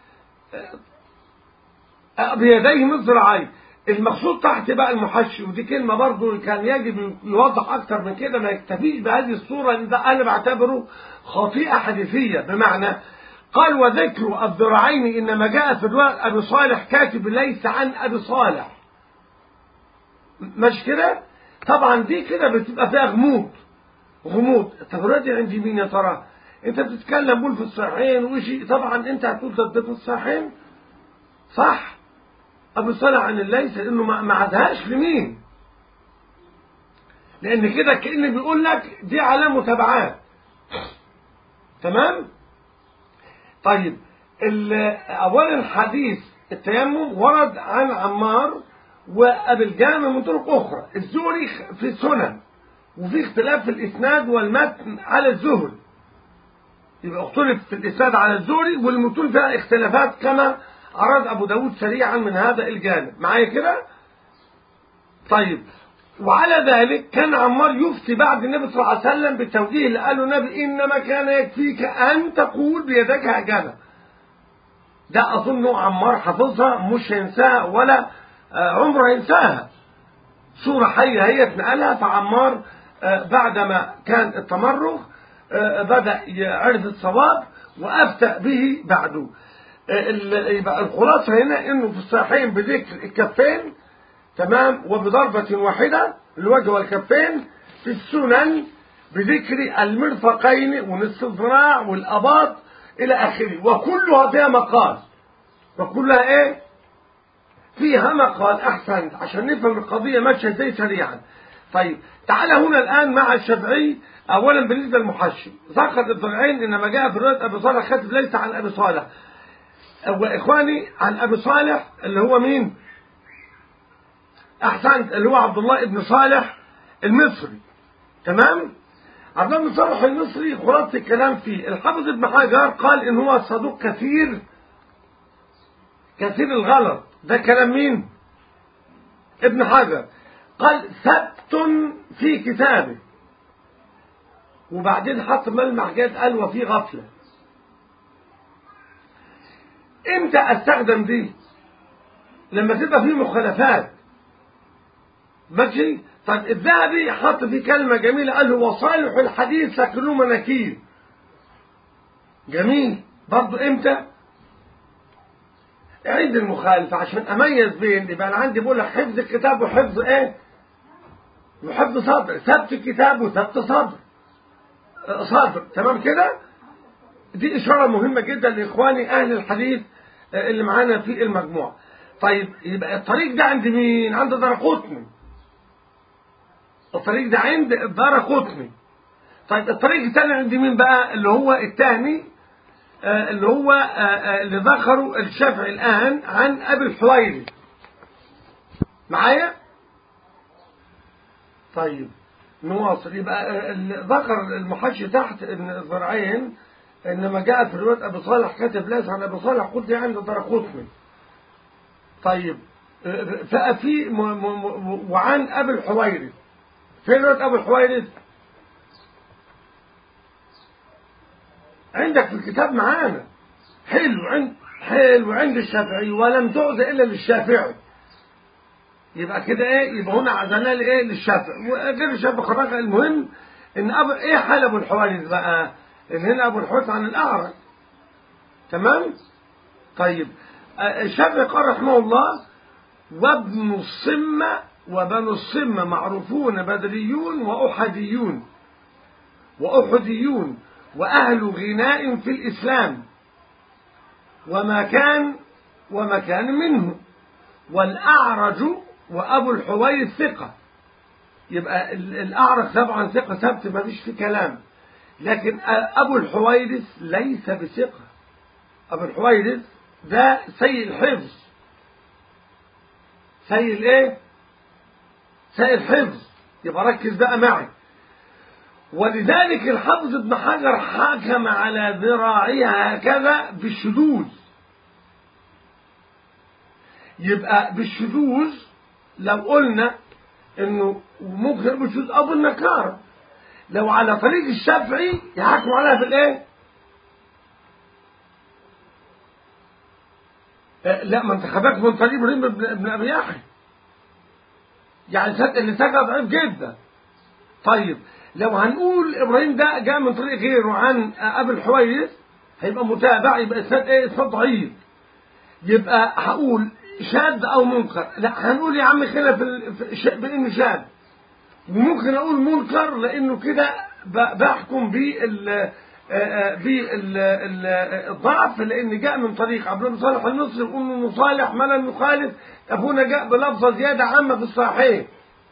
بيديه من ذراعيه المقصود تحت بقى المحشي ودي كلمة برضو كان يجب يوضح أكتر من كده ما يكتفيش بهذه الصورة اللي ده أنا بعتبره خطيئة حديثية بمعنى قال وذكر الذراعين إنما جاء في رواية أبي صالح كاتب ليس عن أبي صالح مش كده طبعا دي كده بتبقى فيها غموض غموض التفريط عند مين يا ترى انت بتتكلم بول في الصحيحين وشي طبعا انت هتقول ده في الصحيحين صح ابو صالح عن الليث لانه ما عدهاش لمين لان كده كأن بيقول لك دي علامه متابعات تمام طيب اولا حديث التيمم ورد عن عمار وابي الجامع من طرق اخرى الزهري في السنن وفي اختلاف في الاسناد والمتن على الزهري يبقى اختلف في الاسناد على الزهري والمتون فيها اختلافات كما أراد أبو داود سريعا من هذا الجانب معايا كده طيب وعلى ذلك كان عمار يفتي بعد النبي صلى الله عليه وسلم بالتوجيه اللي قاله النبي إنما كان يكفيك أن تقول بيدك هكذا ده أظن عمار حافظها مش هينساها ولا عمره هينساها صورة حية هي اتنقلها فعمار بعدما كان التمرغ بدأ يعرف الصواب وأفتأ به بعده يبقى الخلاصة هنا انه في الصحيحين بذكر الكفين تمام وبضربة واحدة الوجه والكفين في السنن بذكر المرفقين ونصف الذراع والأباط إلى آخره وكلها فيها مقال وكلها إيه؟ فيها مقال أحسن عشان نفهم القضية ماشية ازاي سريعا طيب تعالى هنا الآن مع الشافعي أولا بالنسبة للمحشي ذكر الضلعين إنما جاء في رواية أبي صالح كاتب ليس عن أبي صالح واخواني عن ابي صالح اللي هو مين احسنت اللي هو عبد الله بن صالح المصري تمام عبد الله بن صالح المصري خلاصه الكلام فيه الحافظ ابن حجر قال ان هو صدوق كثير كثير الغلط ده كلام مين ابن حجر قال ثبت في كتابه وبعدين حط ملمح جاد قال وفي غفله امتى استخدم دي لما تبقى فيه مخالفات ماشي طب الذهبي حط فيه كلمة جميلة قال له وصالح الحديث لكنه مناكير جميل برضه امتى عند المخالفة عشان اميز بين يبقى انا عندي بقول لك حفظ الكتاب وحفظ ايه وحفظ صدر ثبت الكتاب وثبت صدر صدر تمام كده دي اشارة مهمة جدا لاخواني اهل الحديث اللي معانا في المجموعة طيب يبقى الطريق ده عند مين عند دارقطني الطريق ده عند دارقطني طيب الطريق الثاني عند مين بقى اللي هو الثاني آه اللي هو آه آه اللي ذكره الشافعي الآن عن أبي الحويري معايا طيب نواصل يبقى ذكر المحشي تحت ان الذرعين انما جاء في روايه ابي صالح كاتب لاس عن ابي صالح قلت عند درقطني طيب ففي وعن ابي الحويري في روايه ابي الحويري عندك في الكتاب معانا حلو عند حلو عند الشافعي ولم تعز الا للشافعي يبقى كده ايه يبقى هنا عزلنا لايه للشافعي وغير الشافعي خرج المهم ان أبو ايه حال ابو الحوارث بقى ان هنا ابو الحوارث عن الاعرج تمام طيب الشافعي قال رحمه الله وابن الصمة وبنو الصمة معروفون بدريون وأحديون وأحديون وأهل غناء في الإسلام وما كان وما كان منه والأعرج وأبو الحويرث ثقة يبقى الأعرج طبعا ثقة ثبت ما فيش في كلام لكن أبو الحويرث ليس بثقة أبو الحويرث ده سيء الحفظ سيء الايه سيء الحفظ يبقى ركز بقى معي ولذلك الحافظ ابن حجر حكم على ذراعها هكذا بالشذوذ يبقى بالشذوذ لو قلنا انه ممكن يبقى بالشذوذ او بالنكاره لو على طريق الشافعي يحكموا عليها بالايه لا ما انت خدك من طريق ابراهيم ابن ابي يحيى يعني اللي سكت ضعيف جدا طيب لو هنقول ابراهيم ده جاء من طريق غيره عن ابي الحويرث هيبقى متابع يبقى اسناد ايه اسناد ضعيف يبقى هقول شاذ او منكر لا هنقول يا عم خلاف بانه شاذ وممكن اقول منكر لانه كده بحكم بال بالضعف لان جاء من طريق عبد الله صالح المصري يقول انه صالح ما لم يخالف ابونا جاء بلفظه زياده عامه في الصحيح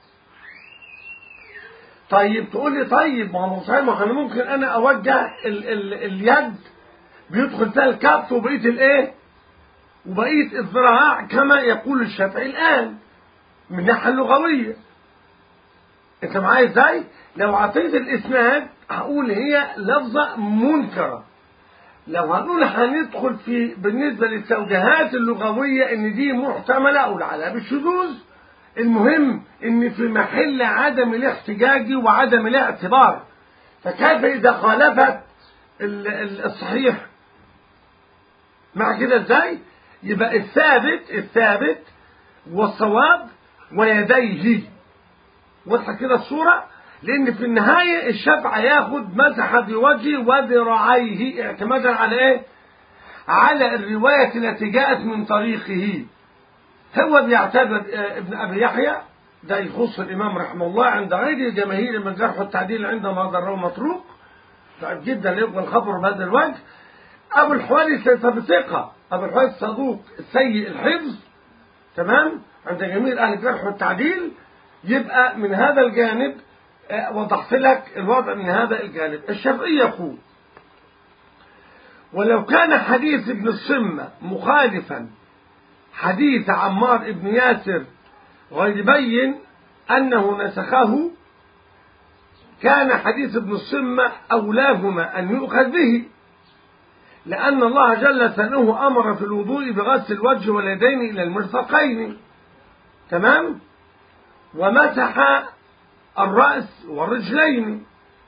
طيب تقول لي طيب ما هو صحيح ما انا ممكن انا اوجه ال ال اليد بيدخل فيها الكف وبقيه الايه وبقيه الذراع كما يقول الشافعي الان من الناحيه اللغويه انت معايا ازاي لو اعطيت الاسناد هقول هي لفظه منكره لو هنقول هندخل في بالنسبه للتوجيهات اللغويه ان دي محتمله او على بالشذوذ المهم ان في محل عدم الاحتجاج وعدم الاعتبار فكيف اذا خالفت الصحيح مع كده ازاي يبقى الثابت الثابت والصواب ويديه واضحه كده الصوره لان في النهايه الشفع ياخد مسح بوجهه وذراعيه اعتمادا على ايه على الروايه التي جاءت من طريقه هو بيعتبر ابن ابي يحيى ده يخص الامام رحمه الله عند غير جماهير من جرح التعديل عندما ضره متروك ضعيف جدا يقبل خبره بهذا الوجه ابو الحوارث بثقه ابو الحوارث صدوق سيء الحفظ تمام عند جميع اهل الجرح والتعديل يبقى من هذا الجانب وضحت لك الوضع من هذا الجانب الشافعي يقول ولو كان حديث ابن الصمة مخالفا حديث عمار بن ياسر غير بين أنه نسخه كان حديث ابن الصمة أولاهما أن يؤخذ به لأن الله جل ثناه أمر في الوضوء بغسل الوجه واليدين إلى المرفقين تمام ومسح الرأس والرجلين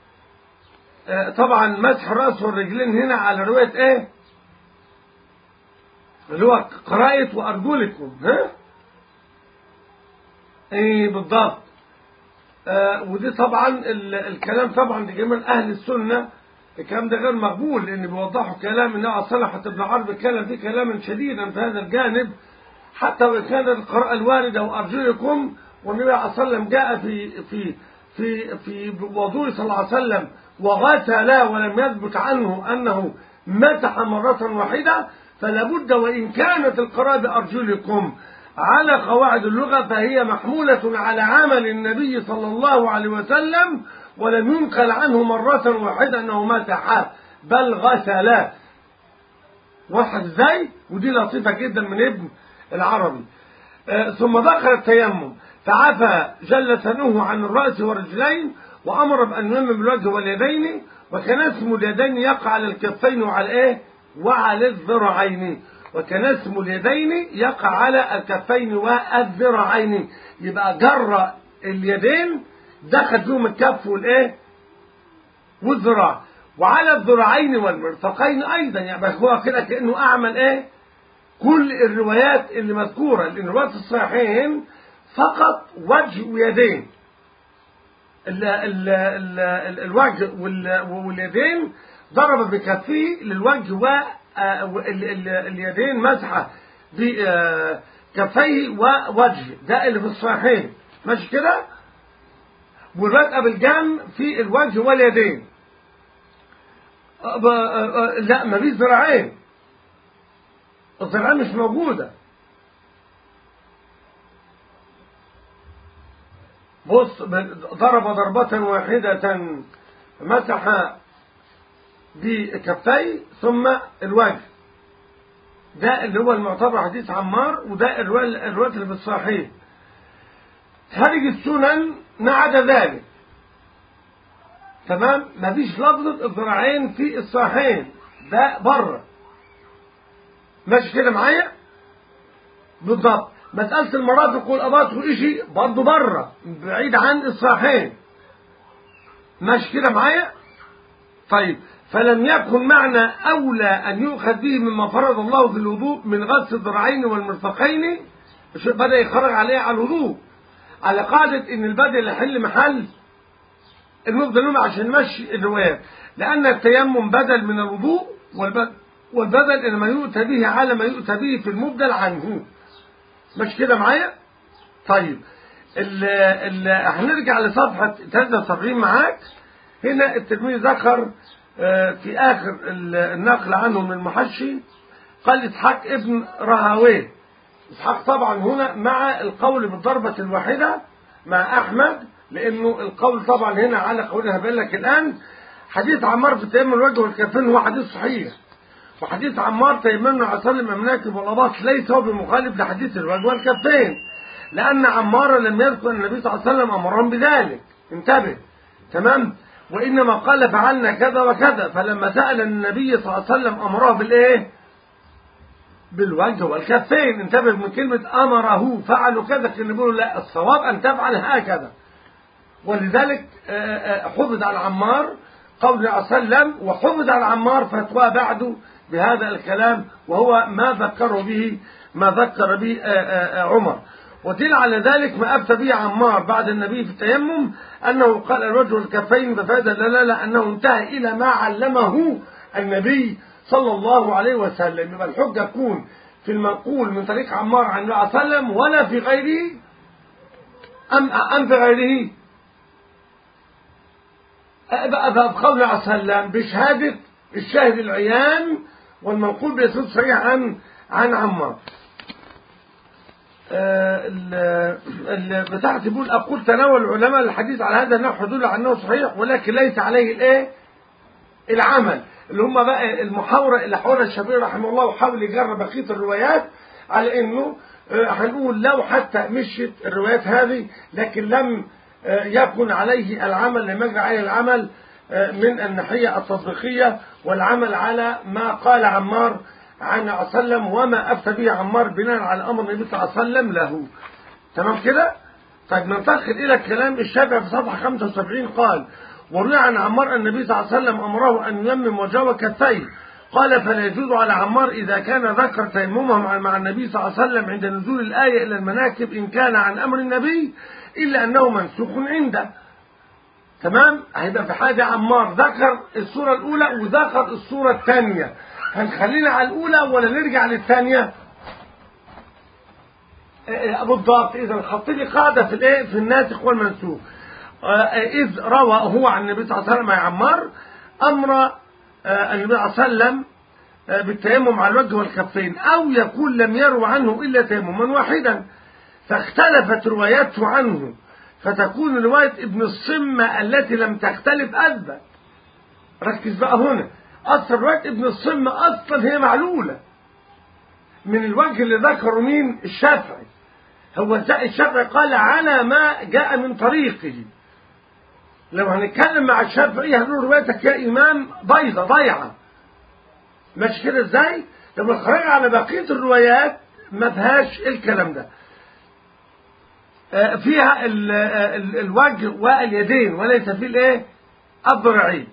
طبعا مسح الرأس والرجلين هنا على رواية ايه اللي هو قراءة وأرجلكم ها ايه بالضبط آه ودي طبعا ال- الكلام طبعا لجميع اهل السنه الكلام ده غير مقبول لان بيوضحوا كلام النبي عليه الصلاه حتى ابن عربي اتكلم فيه كلاما شديدا في هذا الجانب حتى وان كان القراءه الوارده وارجلكم والنبي عليه الصلاه والسلام جاء في في في في وضوء صلى الله عليه وسلم وغسل ولم يثبت عنه انه مسح مره واحده فلا بد وان كانت القراءه بارجلكم على قواعد اللغه فهي محموله على عمل النبي صلى الله عليه وسلم ولم ينقل عنه مره واحده انه مسح بل غسل واحد ازاي ودي لطيفه جدا من ابن العربي آه، ثم ذكر التيمم فعفى جل ثنوه عن الراس والرجلين وامر بان يمم الوجه واليدين وكان اسم اليدين يقع على الكفين وعلى ايه وعلى الذراعين وكان اسم اليدين يقع على الكفين والذراعين يبقى جر اليدين دخل فيهم الكف والايه والذراع وعلى الذراعين والمرفقين ايضا يعني هو كده كانه اعمل ايه كل الروايات اللي مذكوره لان روايات الصحيحين فقط وجه ويدين ال ال ال ال الوجه وال- واليدين ضرب بكفيه للوجه واليدين مسحه بكفيه ووجهه ده اللي في الصحيحين ماشي كده والرقبه بالجنب في الوجه واليدين أه ب- أه أه لا مفيش ذراعين الذراعين مش موجوده بص ضرب ضربة واحدة مسح بكفيه ثم الوجه ده اللي هو المعتبر حديث عمار وده الرواية الرواية اللي في الصحيح خارج السنن ما عدا ذلك تمام مفيش لفظة الذراعين في الصحيحين ده بره ماشي كده معايا بالضبط مسألة المرافق والأباط وإشي برضه بره بعيد عن الصحيحين ماشي كده معايا طيب فلم يكن معنى أولى أن يؤخذ به مما فرض الله في الوضوء من غسل الذراعين والمرفقين بدأ يخرج عليه على الوضوء على قاعدة إن البدء يحل محل المبدل عشان نمشي الروايات لأن التيمم بدل من الوضوء والبدل والبدل إنما يؤتى به على ما يؤتى به في المبدل عنه مش كده معايا طيب ال ال هنرجع لصفحة 73 معاك هنا التلميذ ذكر آه، في آخر ال- النقل عنه من المحشي قال إسحاق ابن رهاويه إسحاق طبعا هنا مع القول بالضربة الواحدة مع أحمد لأنه القول طبعا هنا على قولها بقول لك الآن حديث عمار في تيمم الوجه والكفين هو حديث صحيح وحديث عمار تيممنا على سلم المناكب والأباط ليس هو بمخالف لحديث الوجه والكفين لأن عمار لم يذكر أن النبي صلى الله عليه وسلم أمرهم بذلك انتبه تمام وإنما قال فعلنا كذا وكذا فلما سأل النبي صلى الله عليه وسلم أمره بالإيه بالوجه والكفين انتبه من كلمة أمره فعلوا كذا كان بيقولوا لا الصواب أن تفعل هكذا ولذلك آه، آه، حفظ على عمار قول النبي صلى الله عليه وسلم وحفظ على عمار فتوى بعده بهذا الكلام وهو ما ذكره به ما ذكر به آه، آه، آه، عمر ودل على ذلك ما أفتى به عمار بعد النبي في التيمم أنه قال الوجه والكفين بفاد الدلالة أنه انتهى إلى ما علمه النبي صلى الله عليه وسلم يبقى الحجة تكون في المنقول من طريق عمار عن النبي صلى الله عليه وسلم ولا في غيره أم أم في غيره بقى بقى بقول الله عليه وسلم بشهادة الشاهد العيان والمنقول بيسود صحيح عن عن عمار آه، ال- ال- بتاعتي بيقول أقول تناول العلماء الحديث على هذا النحو يدل على أنه صحيح ولكن ليس عليه الإيه؟ العمل اللي هم بقى المحاورة اللي حول الشافعي رحمه الله وحاول يجرب بقية الروايات على انه آه، هنقول لو حتى مشت الروايات هذه لكن لم آه، يكن عليه العمل لم يجري عليه العمل آه، من الناحية التطبيقية والعمل على ما قال عمار عن النبي صلى الله عليه وسلم وما أفتى به عمار بناء على أمر النبي صلى الله عليه وسلم له تمام كده؟ طيب ننتقل إلى كلام الشافعي في صفحة 75 قال وروي عن عمار أن النبي صلى الله عليه وسلم أمره أن يمم وجهه وكفيه قال فلا يجوز على عمار إذا كان ذكر تيممه مع مع النبي صلى الله عليه وسلم عند نزول الآية إلى المناكب إن كان عن أمر النبي إلا أنه منسوخ عنده تمام هيبقى في حاجة عمار ذكر الصورة الأولى وذكر الصورة الثانية هنخلينا على الأولى ولا نرجع للثانية آه، بالضبط إذا حط لي قاعدة في الإيه في الناسخ والمنسوخ آه، إذ روى هو عن النبي صلى الله عليه وسلم يا عمار أمر آه، النبي صلى الله عليه وسلم آه، بالتيمم على الوجه والكفين أو يكون لم يروى عنه إلا تيمما واحدا فاختلفت رواياته عنه فتكون رواية ابن الصمة التي لم تختلف أثبت ركز بقى هنا أصل رواية ابن الصمة أصلا هي معلولة من الوجه اللي ذكره مين الشافعي هو الشافعي قال على ما جاء من طريقه لو هنتكلم مع الشافعي هنقول روايتك يا إمام بيضة ضيعة ماشي كده ازاي لما نخرج على بقية الروايات ما فيهاش الكلام ده آه، فيها ال ال الوجه واليدين وليس فيه الايه الضرعين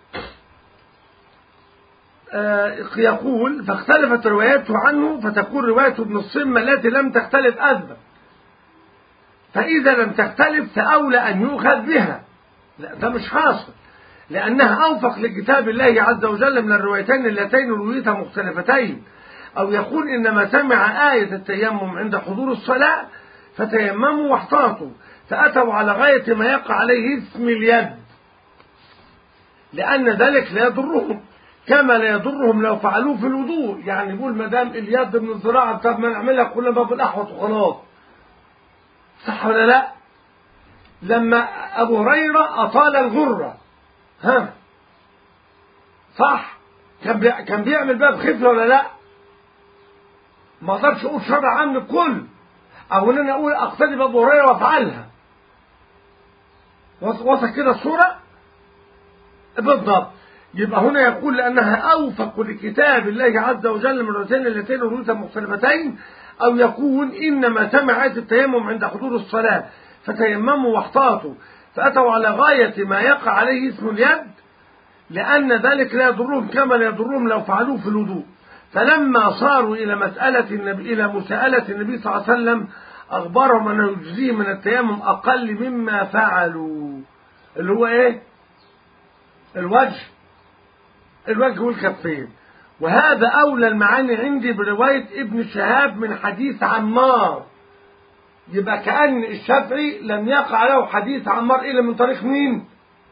آه، يقول فاختلفت رواياته عنه فتكون رواية ابن الصمة التي لم تختلف أثبت فإذا لم تختلف فأولى أن يؤخذ بها لا ده مش حاصل لأنها أوفق لكتاب الله عز وجل من الروايتين اللتين رويتا مختلفتين أو يقول إنما سمع آية التيمم عند حضور الصلاة فتيمموا واحتاطوا فأتوا على غاية ما يقع عليه اسم اليد لأن ذلك لا يضرهم كما لا يضرهم لو فعلوه في الوضوء يعني يقول ما دام اليد من الزراعة طب ما نعملها كلنا باب الأحوط وخلاص صح ولا لا لما أبو هريرة أطال الغرة ها صح كان بي... كان بيعمل باب خفة ولا لا ما اقدرش اقول شرع عام الكل او ان انا اقول اقتدي بابو هريره وافعلها وصل كده الصوره بالضبط يبقى هنا يقول لانها اوفق لكتاب الله عز وجل من الرسائل اللتين رويتا مختلفتين او يكون انما سمع ايه التيمم عند حضور الصلاه فتيمموا واحتاطوا فاتوا على غايه ما يقع عليه اسم اليد لان ذلك لا يضرهم كما لا يضرهم لو فعلوه في الوضوء فلما صاروا إلى مسألة النبي إلى مساءلة النبي صلى الله عليه وسلم أخبرهم أنه يجزيه من التيمم أقل مما فعلوا اللي هو إيه؟ الوجه الوجه والكفين وهذا أولى المعاني عندي برواية ابن شهاب من حديث عمار يبقى كأن الشافعي لم يقع له حديث عمار إلا من طريق مين؟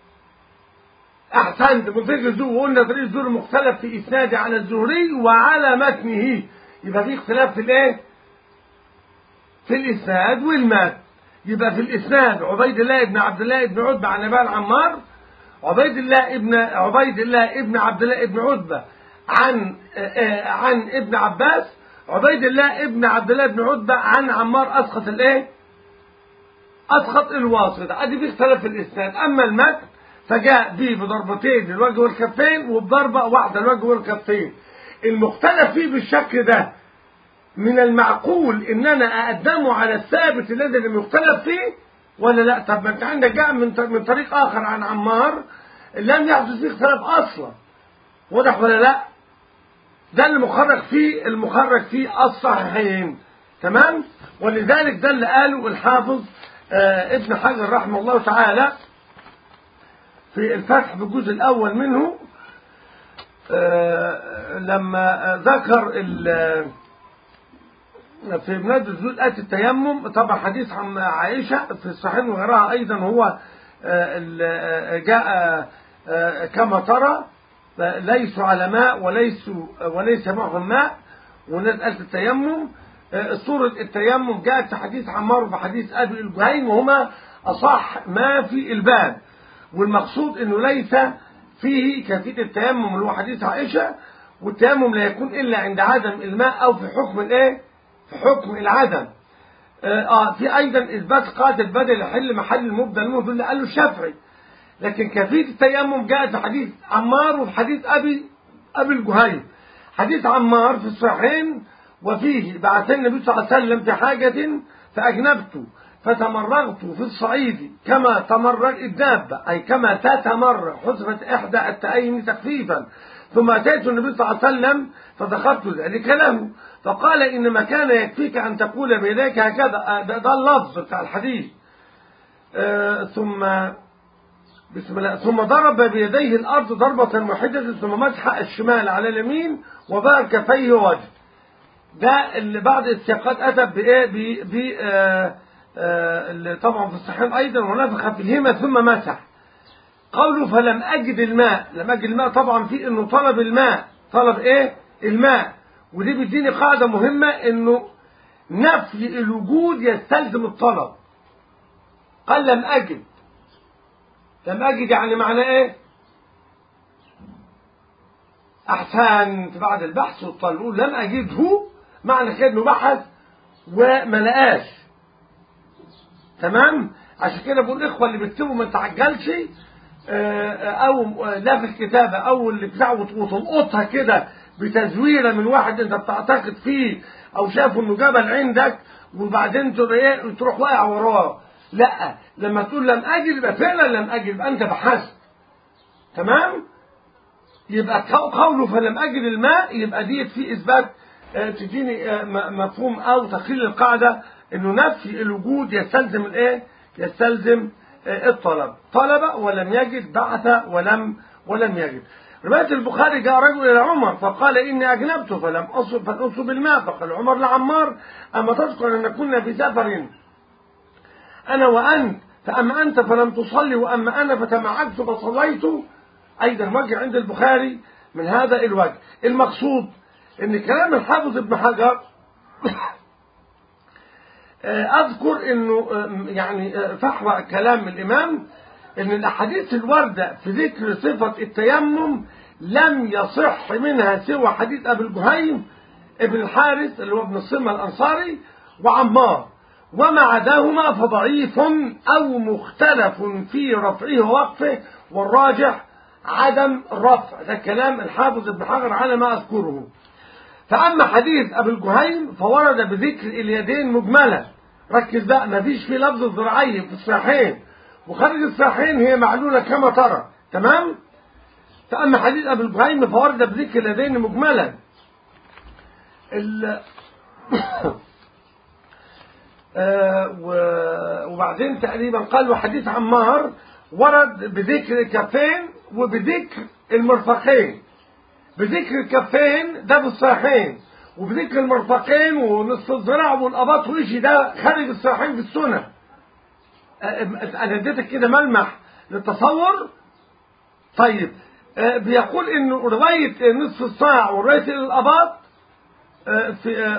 احسنت من طريق الزهري وقلنا طريق الزهري مختلف في اسناده على الزهري وعلى متنه يبقى في اختلاف في الايه في الاسناد والمتن يبقى في الاسناد عبيد الله ابن عبد الله ابن عتبه عن ابي العمار عبيد الله ابن عبيد الله ابن عبد الله ابن عتبه عن عن ابن عباس عبيد الله ابن عبد الله ابن عتبه عن عمار اسقط الايه اسقط الواسطه ادي في اختلاف في الاسناد اما المتن فجاء به بضربتين للوجه والكفين وبضربة واحدة للوجه والكفين المختلف فيه بالشكل ده من المعقول ان انا اقدمه على الثابت الذي لم يختلف فيه ولا لا طب ما انت عندك جاء من من طريق اخر عن عمار لم يحدث فيه اختلاف اصلا واضح ولا لا ده اللي مخرج فيه المخرج فيه الصحيحين تمام ولذلك ده اللي قاله الحافظ آه ابن حجر رحمه الله تعالى في الفتح في الجزء الأول منه لما ذكر في بلاد الزول آت التيمم طبعا حديث عن عائشة في الصحيح وغيرها أيضا هو جاء كما ترى ليسوا على ماء وليسوا وليس معهم ماء والناس آت التيمم صورة التيمم جاءت في حديث عمار وفي حديث أبي الجهيم وهما أصح ما في الباب والمقصود انه ليس فيه كيفيه التيمم اللي هو حديث عائشه والتيمم لا يكون الا عند عدم الماء او في حكم الايه في حكم العدم اه في ايضا اثبات قاعده البدل يحل محل المبدل منه دول قاله الشافعي لكن كيفيه التيمم جاءت في حديث عمار وفي حديث ابي ابي الجهيم حديث عمار في الصحيحين وفيه بعث النبي صلى الله عليه وسلم في حاجه فاجنبت فتمرغت في الصعيد كما تمرغ الدابة أي كما تتمرغ حذفت إحدى التأين تخفيفا ثم أتيت النبي صلى الله عليه وسلم فدخلت ذلك له فقال إنما كان يكفيك أن تقول بيديك هكذا ده, ده اللفظ بتاع الحديث آه ثم بسم الله ثم ضرب بيديه الأرض ضربة واحدة ثم مسح الشمال على اليمين وبار كفيه وجه ده اللي بعد السياقات أتى بإيه ب ب آه آه اللي طبعا في الصحيح أيضا ونفخ فيهما ثم مسح قوله فلم أجد الماء لم أجد الماء طبعا في إنه طلب الماء طلب إيه الماء ودي بيديني قاعدة مهمة إنه نفي الوجود يستلزم الطلب قال لم أجد لم أجد يعني معنى إيه أحسن بعد البحث والطلب يقول لم أجده معنى كده إنه بحث وما لقاش تمام عشان كده بقول الإخوة اللي بيكتبوا ما تعجلش او لا في الكتابة او اللي بتاع وتلقطها كده بتزويرة من واحد انت بتعتقد فيه او شافه انه جبل عندك وبعدين تروح واقع وراه لا لما تقول لم اجد يبقى فعلا لم اجد يبقى انت بحثت تمام يبقى قوله فلم اجد الماء يبقى ديت في اثبات تديني مفهوم او تقليل القاعده انه نفي الوجود يستلزم الايه يستلزم الطلب طلب ولم يجد بعث ولم ولم يجد رواية البخاري جاء رجل إلى عمر فقال إني أجنبت فلم أصب فلأصب الماء فقال عمر لعمار أما تذكر أن كنا في سفر أنا وأنت فأما أنت فلم تصلي وأما أنا فتمعكت فصليت أيضا وجه عند البخاري من هذا الوجه المقصود أن كلام الحافظ ابن حجر أذكر أنه يعني فحوى كلام الإمام أن الأحاديث الواردة في ذكر صفة التيمم لم يصح منها سوى حديث أبي الجهيم ابن الحارث اللي هو ابن الصمة الأنصاري وعمار وما عداهما فضعيف أو مختلف في رفعه ووقفه والراجح عدم الرفع ده كلام الحافظ ابن حجر على ما أذكره فأما حديث أبي الجهيم فورد بذكر اليدين مجملا ركز بقى ما فيش فيه لفظ الذراعين في الصحيحين وخارج الصحيحين هي معلولة كما ترى تمام فأما حديث أبي الجهيم فورد بذكر اليدين مجملا ال... آه وبعدين تقريبا قال وحديث عمار ورد بذكر الكفين وبذكر المرفقين بذكر الكفين ده في الصحيحين وبذكر المرفقين ونصف الذراع والاباط وشي ده خارج الصحيحين في السنه انا اديتك كده ملمح للتصور طيب بيقول انه روايه نصف الصاع وروايه الاباط في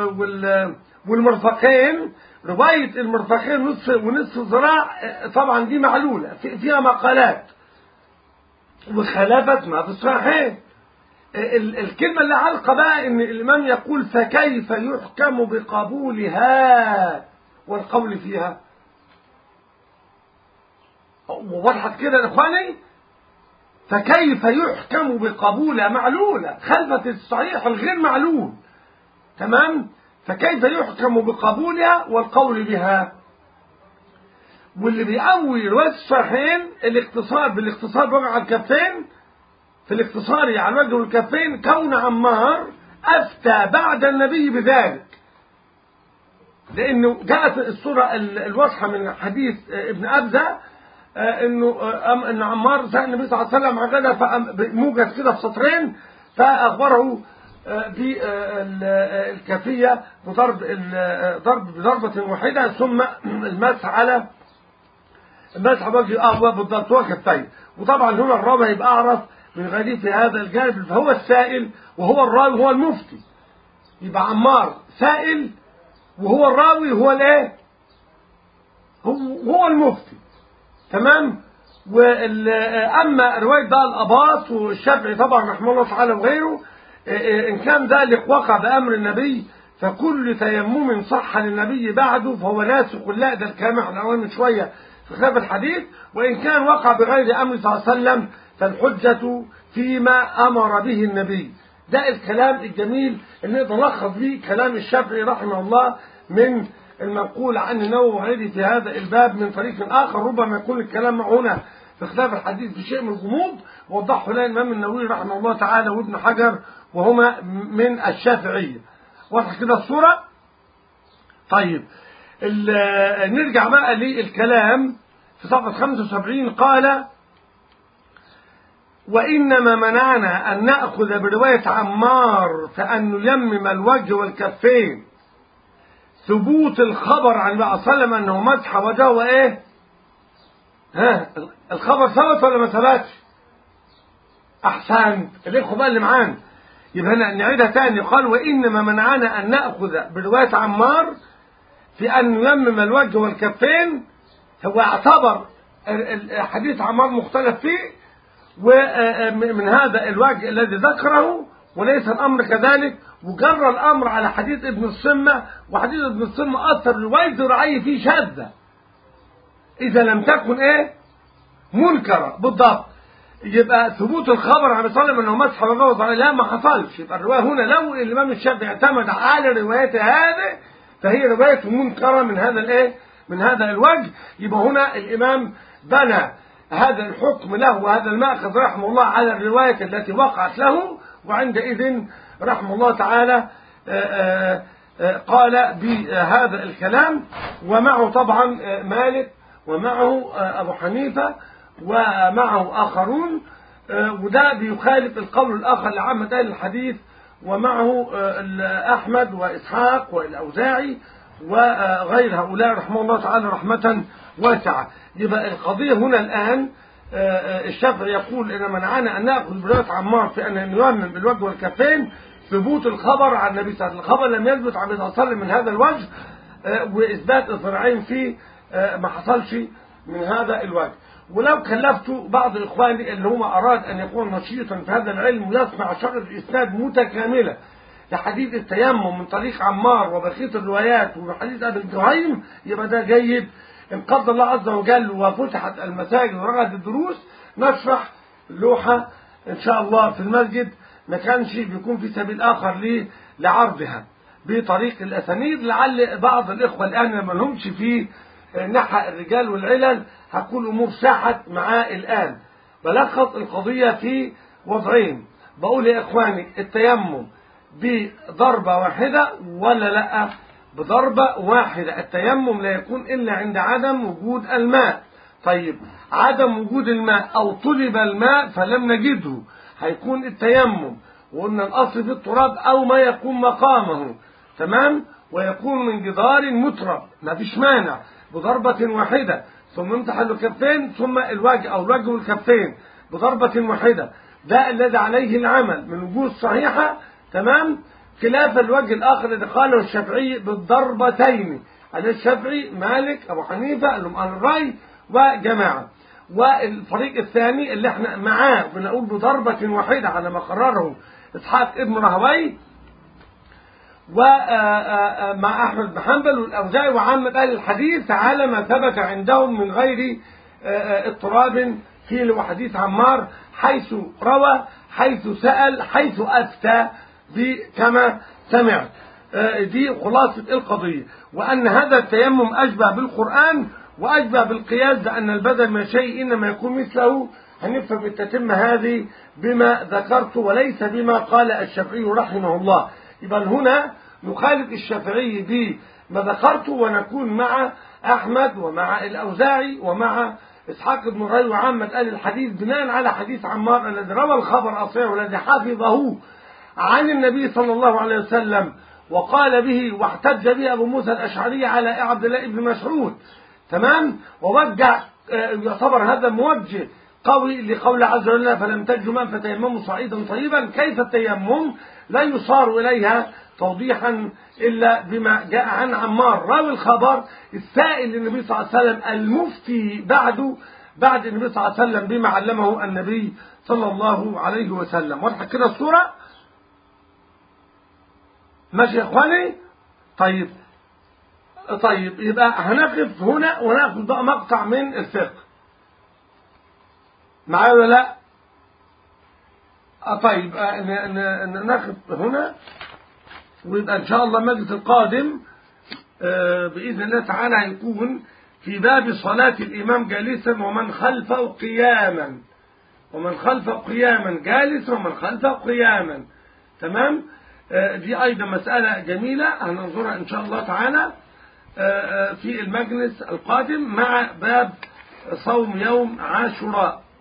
والمرفقين روايه المرفقين نصف ونصف الذراع طبعا دي معلوله فيها مقالات وخلافت ما في الصحيحين الكلمة اللي علقة بقى ان الامام يقول فكيف يحكم بقبولها والقول فيها ووضحت كده يا اخواني فكيف يحكم بقبولها معلولة خلفت الصحيح الغير معلول تمام فكيف يحكم بقبولها والقول بها واللي بيقوي رواية الصحيحين الاقتصار بالاقتصار وقع على الكفين في الاقتصار على الوجه والكفين كون عمار أفتى بعد النبي بذلك لأنه جاءت الصورة الواضحة من حديث ابن أبزة انه ان عمار سأل النبي صلى الله عليه وسلم عن غدا موجز كده في سطرين فاخبره بالكافيه بضرب ضرب بضربه واحده ثم المسح على المسح وجه اه بالضبط وكفيه وطبعا هنا الرابع يبقى اعرف من غريب في هذا الجانب فهو السائل وهو الراوي هو المفتي يبقى عمار سائل وهو الراوي هو الايه هو هو المفتي تمام واما روايه بقى الاباط والشافعي طبعا رحمه الله تعالى وغيره ان كان ذلك وقع بامر النبي فكل تيمم صح للنبي بعده فهو ناسخ لا ده الكلام احنا قلنا من شويه في خلاف الحديث وان كان وقع بغير امر صلى الله عليه وسلم فالحجه فيما امر به النبي ده الكلام الجميل اللي نقدر نلخص به كلام الشافعي رحمه الله من المنقول عن النووي وغيره في هذا الباب من طريق آخر ربما يكون الكلام هنا بخلاف الحديث بشيء من الغموض وضحه لنا الإمام النووي رحمه الله تعالى وابن حجر وهما من الشافعية واضح كده الصورة طيب نرجع بقى للكلام في صفحة 75 قال وإنما منعنا أن نأخذ برواية عمار فأن نيمم الوجه والكفين ثبوت الخبر عن النبي صلى الله عليه وسلم أنه مسح وجهه وإيه؟ ها الخبر ثبت ولا ما ثبتش؟ أحسنت الإخوة بقى اللي معانا يبقى نعيدها تاني قال وإنما منعنا أن نأخذ برواية عمار في أن نيمم الوجه والكفين هو اعتبر حديث عمار مختلف فيه ومن هذا الوجه الذي ذكره وليس الأمر كذلك وجر الأمر على حديث ابن الصمة وحديث ابن الصمة أثر رواية رعي فيه شاذة إذا لم تكن إيه منكرة بالضبط يبقى ثبوت الخبر عن صلى انه مسح وجوز لا ما حصلش يبقى الروايه هنا لو الامام الشافعي اعتمد على روايه هذه فهي روايه منكره من هذا الايه من هذا الوجه يبقى هنا الامام بنى هذا الحكم له وهذا المأخذ رحمه الله على الرواية التي وقعت له وعندئذ رحمه الله تعالى آآ آآ قال بهذا الكلام ومعه طبعا مالك ومعه أبو حنيفة ومعه آخرون وده بيخالف القول الآخر لعامة أهل الحديث ومعه أحمد وإسحاق والأوزاعي وغير هؤلاء رحمه الله تعالى رحمة واسعة يبقى القضية هنا الآن الشافعي يقول إن منعنا أن نأخذ برواية عمار في أن نيمم بالوجه والكفين ثبوت الخبر عن النبي صلى الله عليه وسلم الخبر لم يثبت عن النبي صلى الله عليه وسلم من هذا الوجه وإثبات الذراعين فيه ما حصلش من هذا الوجه ولو كلفت بعض إخواني اللي هم أراد أن يكون نشيطا في هذا العلم ويصنع شغل الإسناد متكاملة لحديث التيمم من طريق عمار وبقية الروايات وحديث أبي الجهيم يبقى ده جيد إن قدر الله عز وجل وفتحت المساجد ورغت الدروس نشرح لوحة إن شاء الله في المسجد ما كانش بيكون في سبيل آخر ليه لعرضها بطريق الأسانيد لعل بعض الإخوة الآن ما لهمش في نحى الرجال والعلل هتكون أمور ساحت معاه الآن بلخص القضية في وضعين بقول يا إخواني التيمم بضربة واحدة ولا لا بضربة واحدة التيمم لا يكون إلا عند عدم وجود الماء طيب عدم وجود الماء أو طلب الماء فلم نجده هيكون التيمم وقلنا الأصل في التراب أو ما يكون مقامه تمام ويكون من جدار مترب ما فيش مانع بضربة واحدة ثم امتحن الكفين ثم الوجه أو الوجه والكفين بضربة واحدة ده الذي عليه العمل من وجوه صحيحة تمام خلاف الوجه الآخر الذي قاله الشافعي بالضربتين على الشافعي مالك أبو حنيفة الرأي وجماعة والفريق الثاني اللي احنا معاه بنقول بضربة واحدة على ما قرره إسحاق ابن رهوي ومع أحمد بن حنبل والأوزاعي وعامة أهل الحديث على ما ثبت عندهم من غير اضطراب في حديث عمار حيث روى حيث سأل حيث أفتى كما سمعت دي خلاصة القضية وأن هذا التيمم أشبه بالقرآن وأشبه بالقياس بأن البدل من شيء إنما يكون مثله هنفهم بالتتم هذه بما ذكرت وليس بما قال الشافعي رحمه الله يبقى هنا نخالف الشافعي بما ذكرته ونكون مع أحمد ومع الأوزاعي ومع إسحاق بن راي وعامة آل الحديث بناء على حديث عمار الذي روى الخبر أصير والذي حفظه عن النبي صلى الله عليه وسلم وقال به واحتج به أبو موسى الأشعري على عبد الله بن مسعود تمام ووجع يعتبر هذا موجه قوي لقول عز وجل فلم تجدوا من فتيمموا صعيدا طيبا كيف التيمم لا يصار إليها توضيحا إلا بما جاء عن عمار راوي الخبر السائل للنبي صلى الله عليه وسلم المفتي بعده بعد النبي صلى الله عليه وسلم بما علمه النبي صلى الله عليه وسلم واضحة كده الصورة ماشي يا اخواني طيب طيب يبقى هنقف هنا وناخد بقى مقطع من الفقه معايا ولا لا طيب ناخد هنا ويبقى ان شاء الله المجلس القادم باذن الله تعالى هيكون في باب صلاة الإمام جالسا ومن خلفه قياما ومن خلفه قياما جالسا ومن خلفه قياما تمام آه، دي أيضا مسألة جميلة هننظرها إن شاء الله تعالى آه، آه، في المجلس القادم مع باب صوم يوم عاشوراء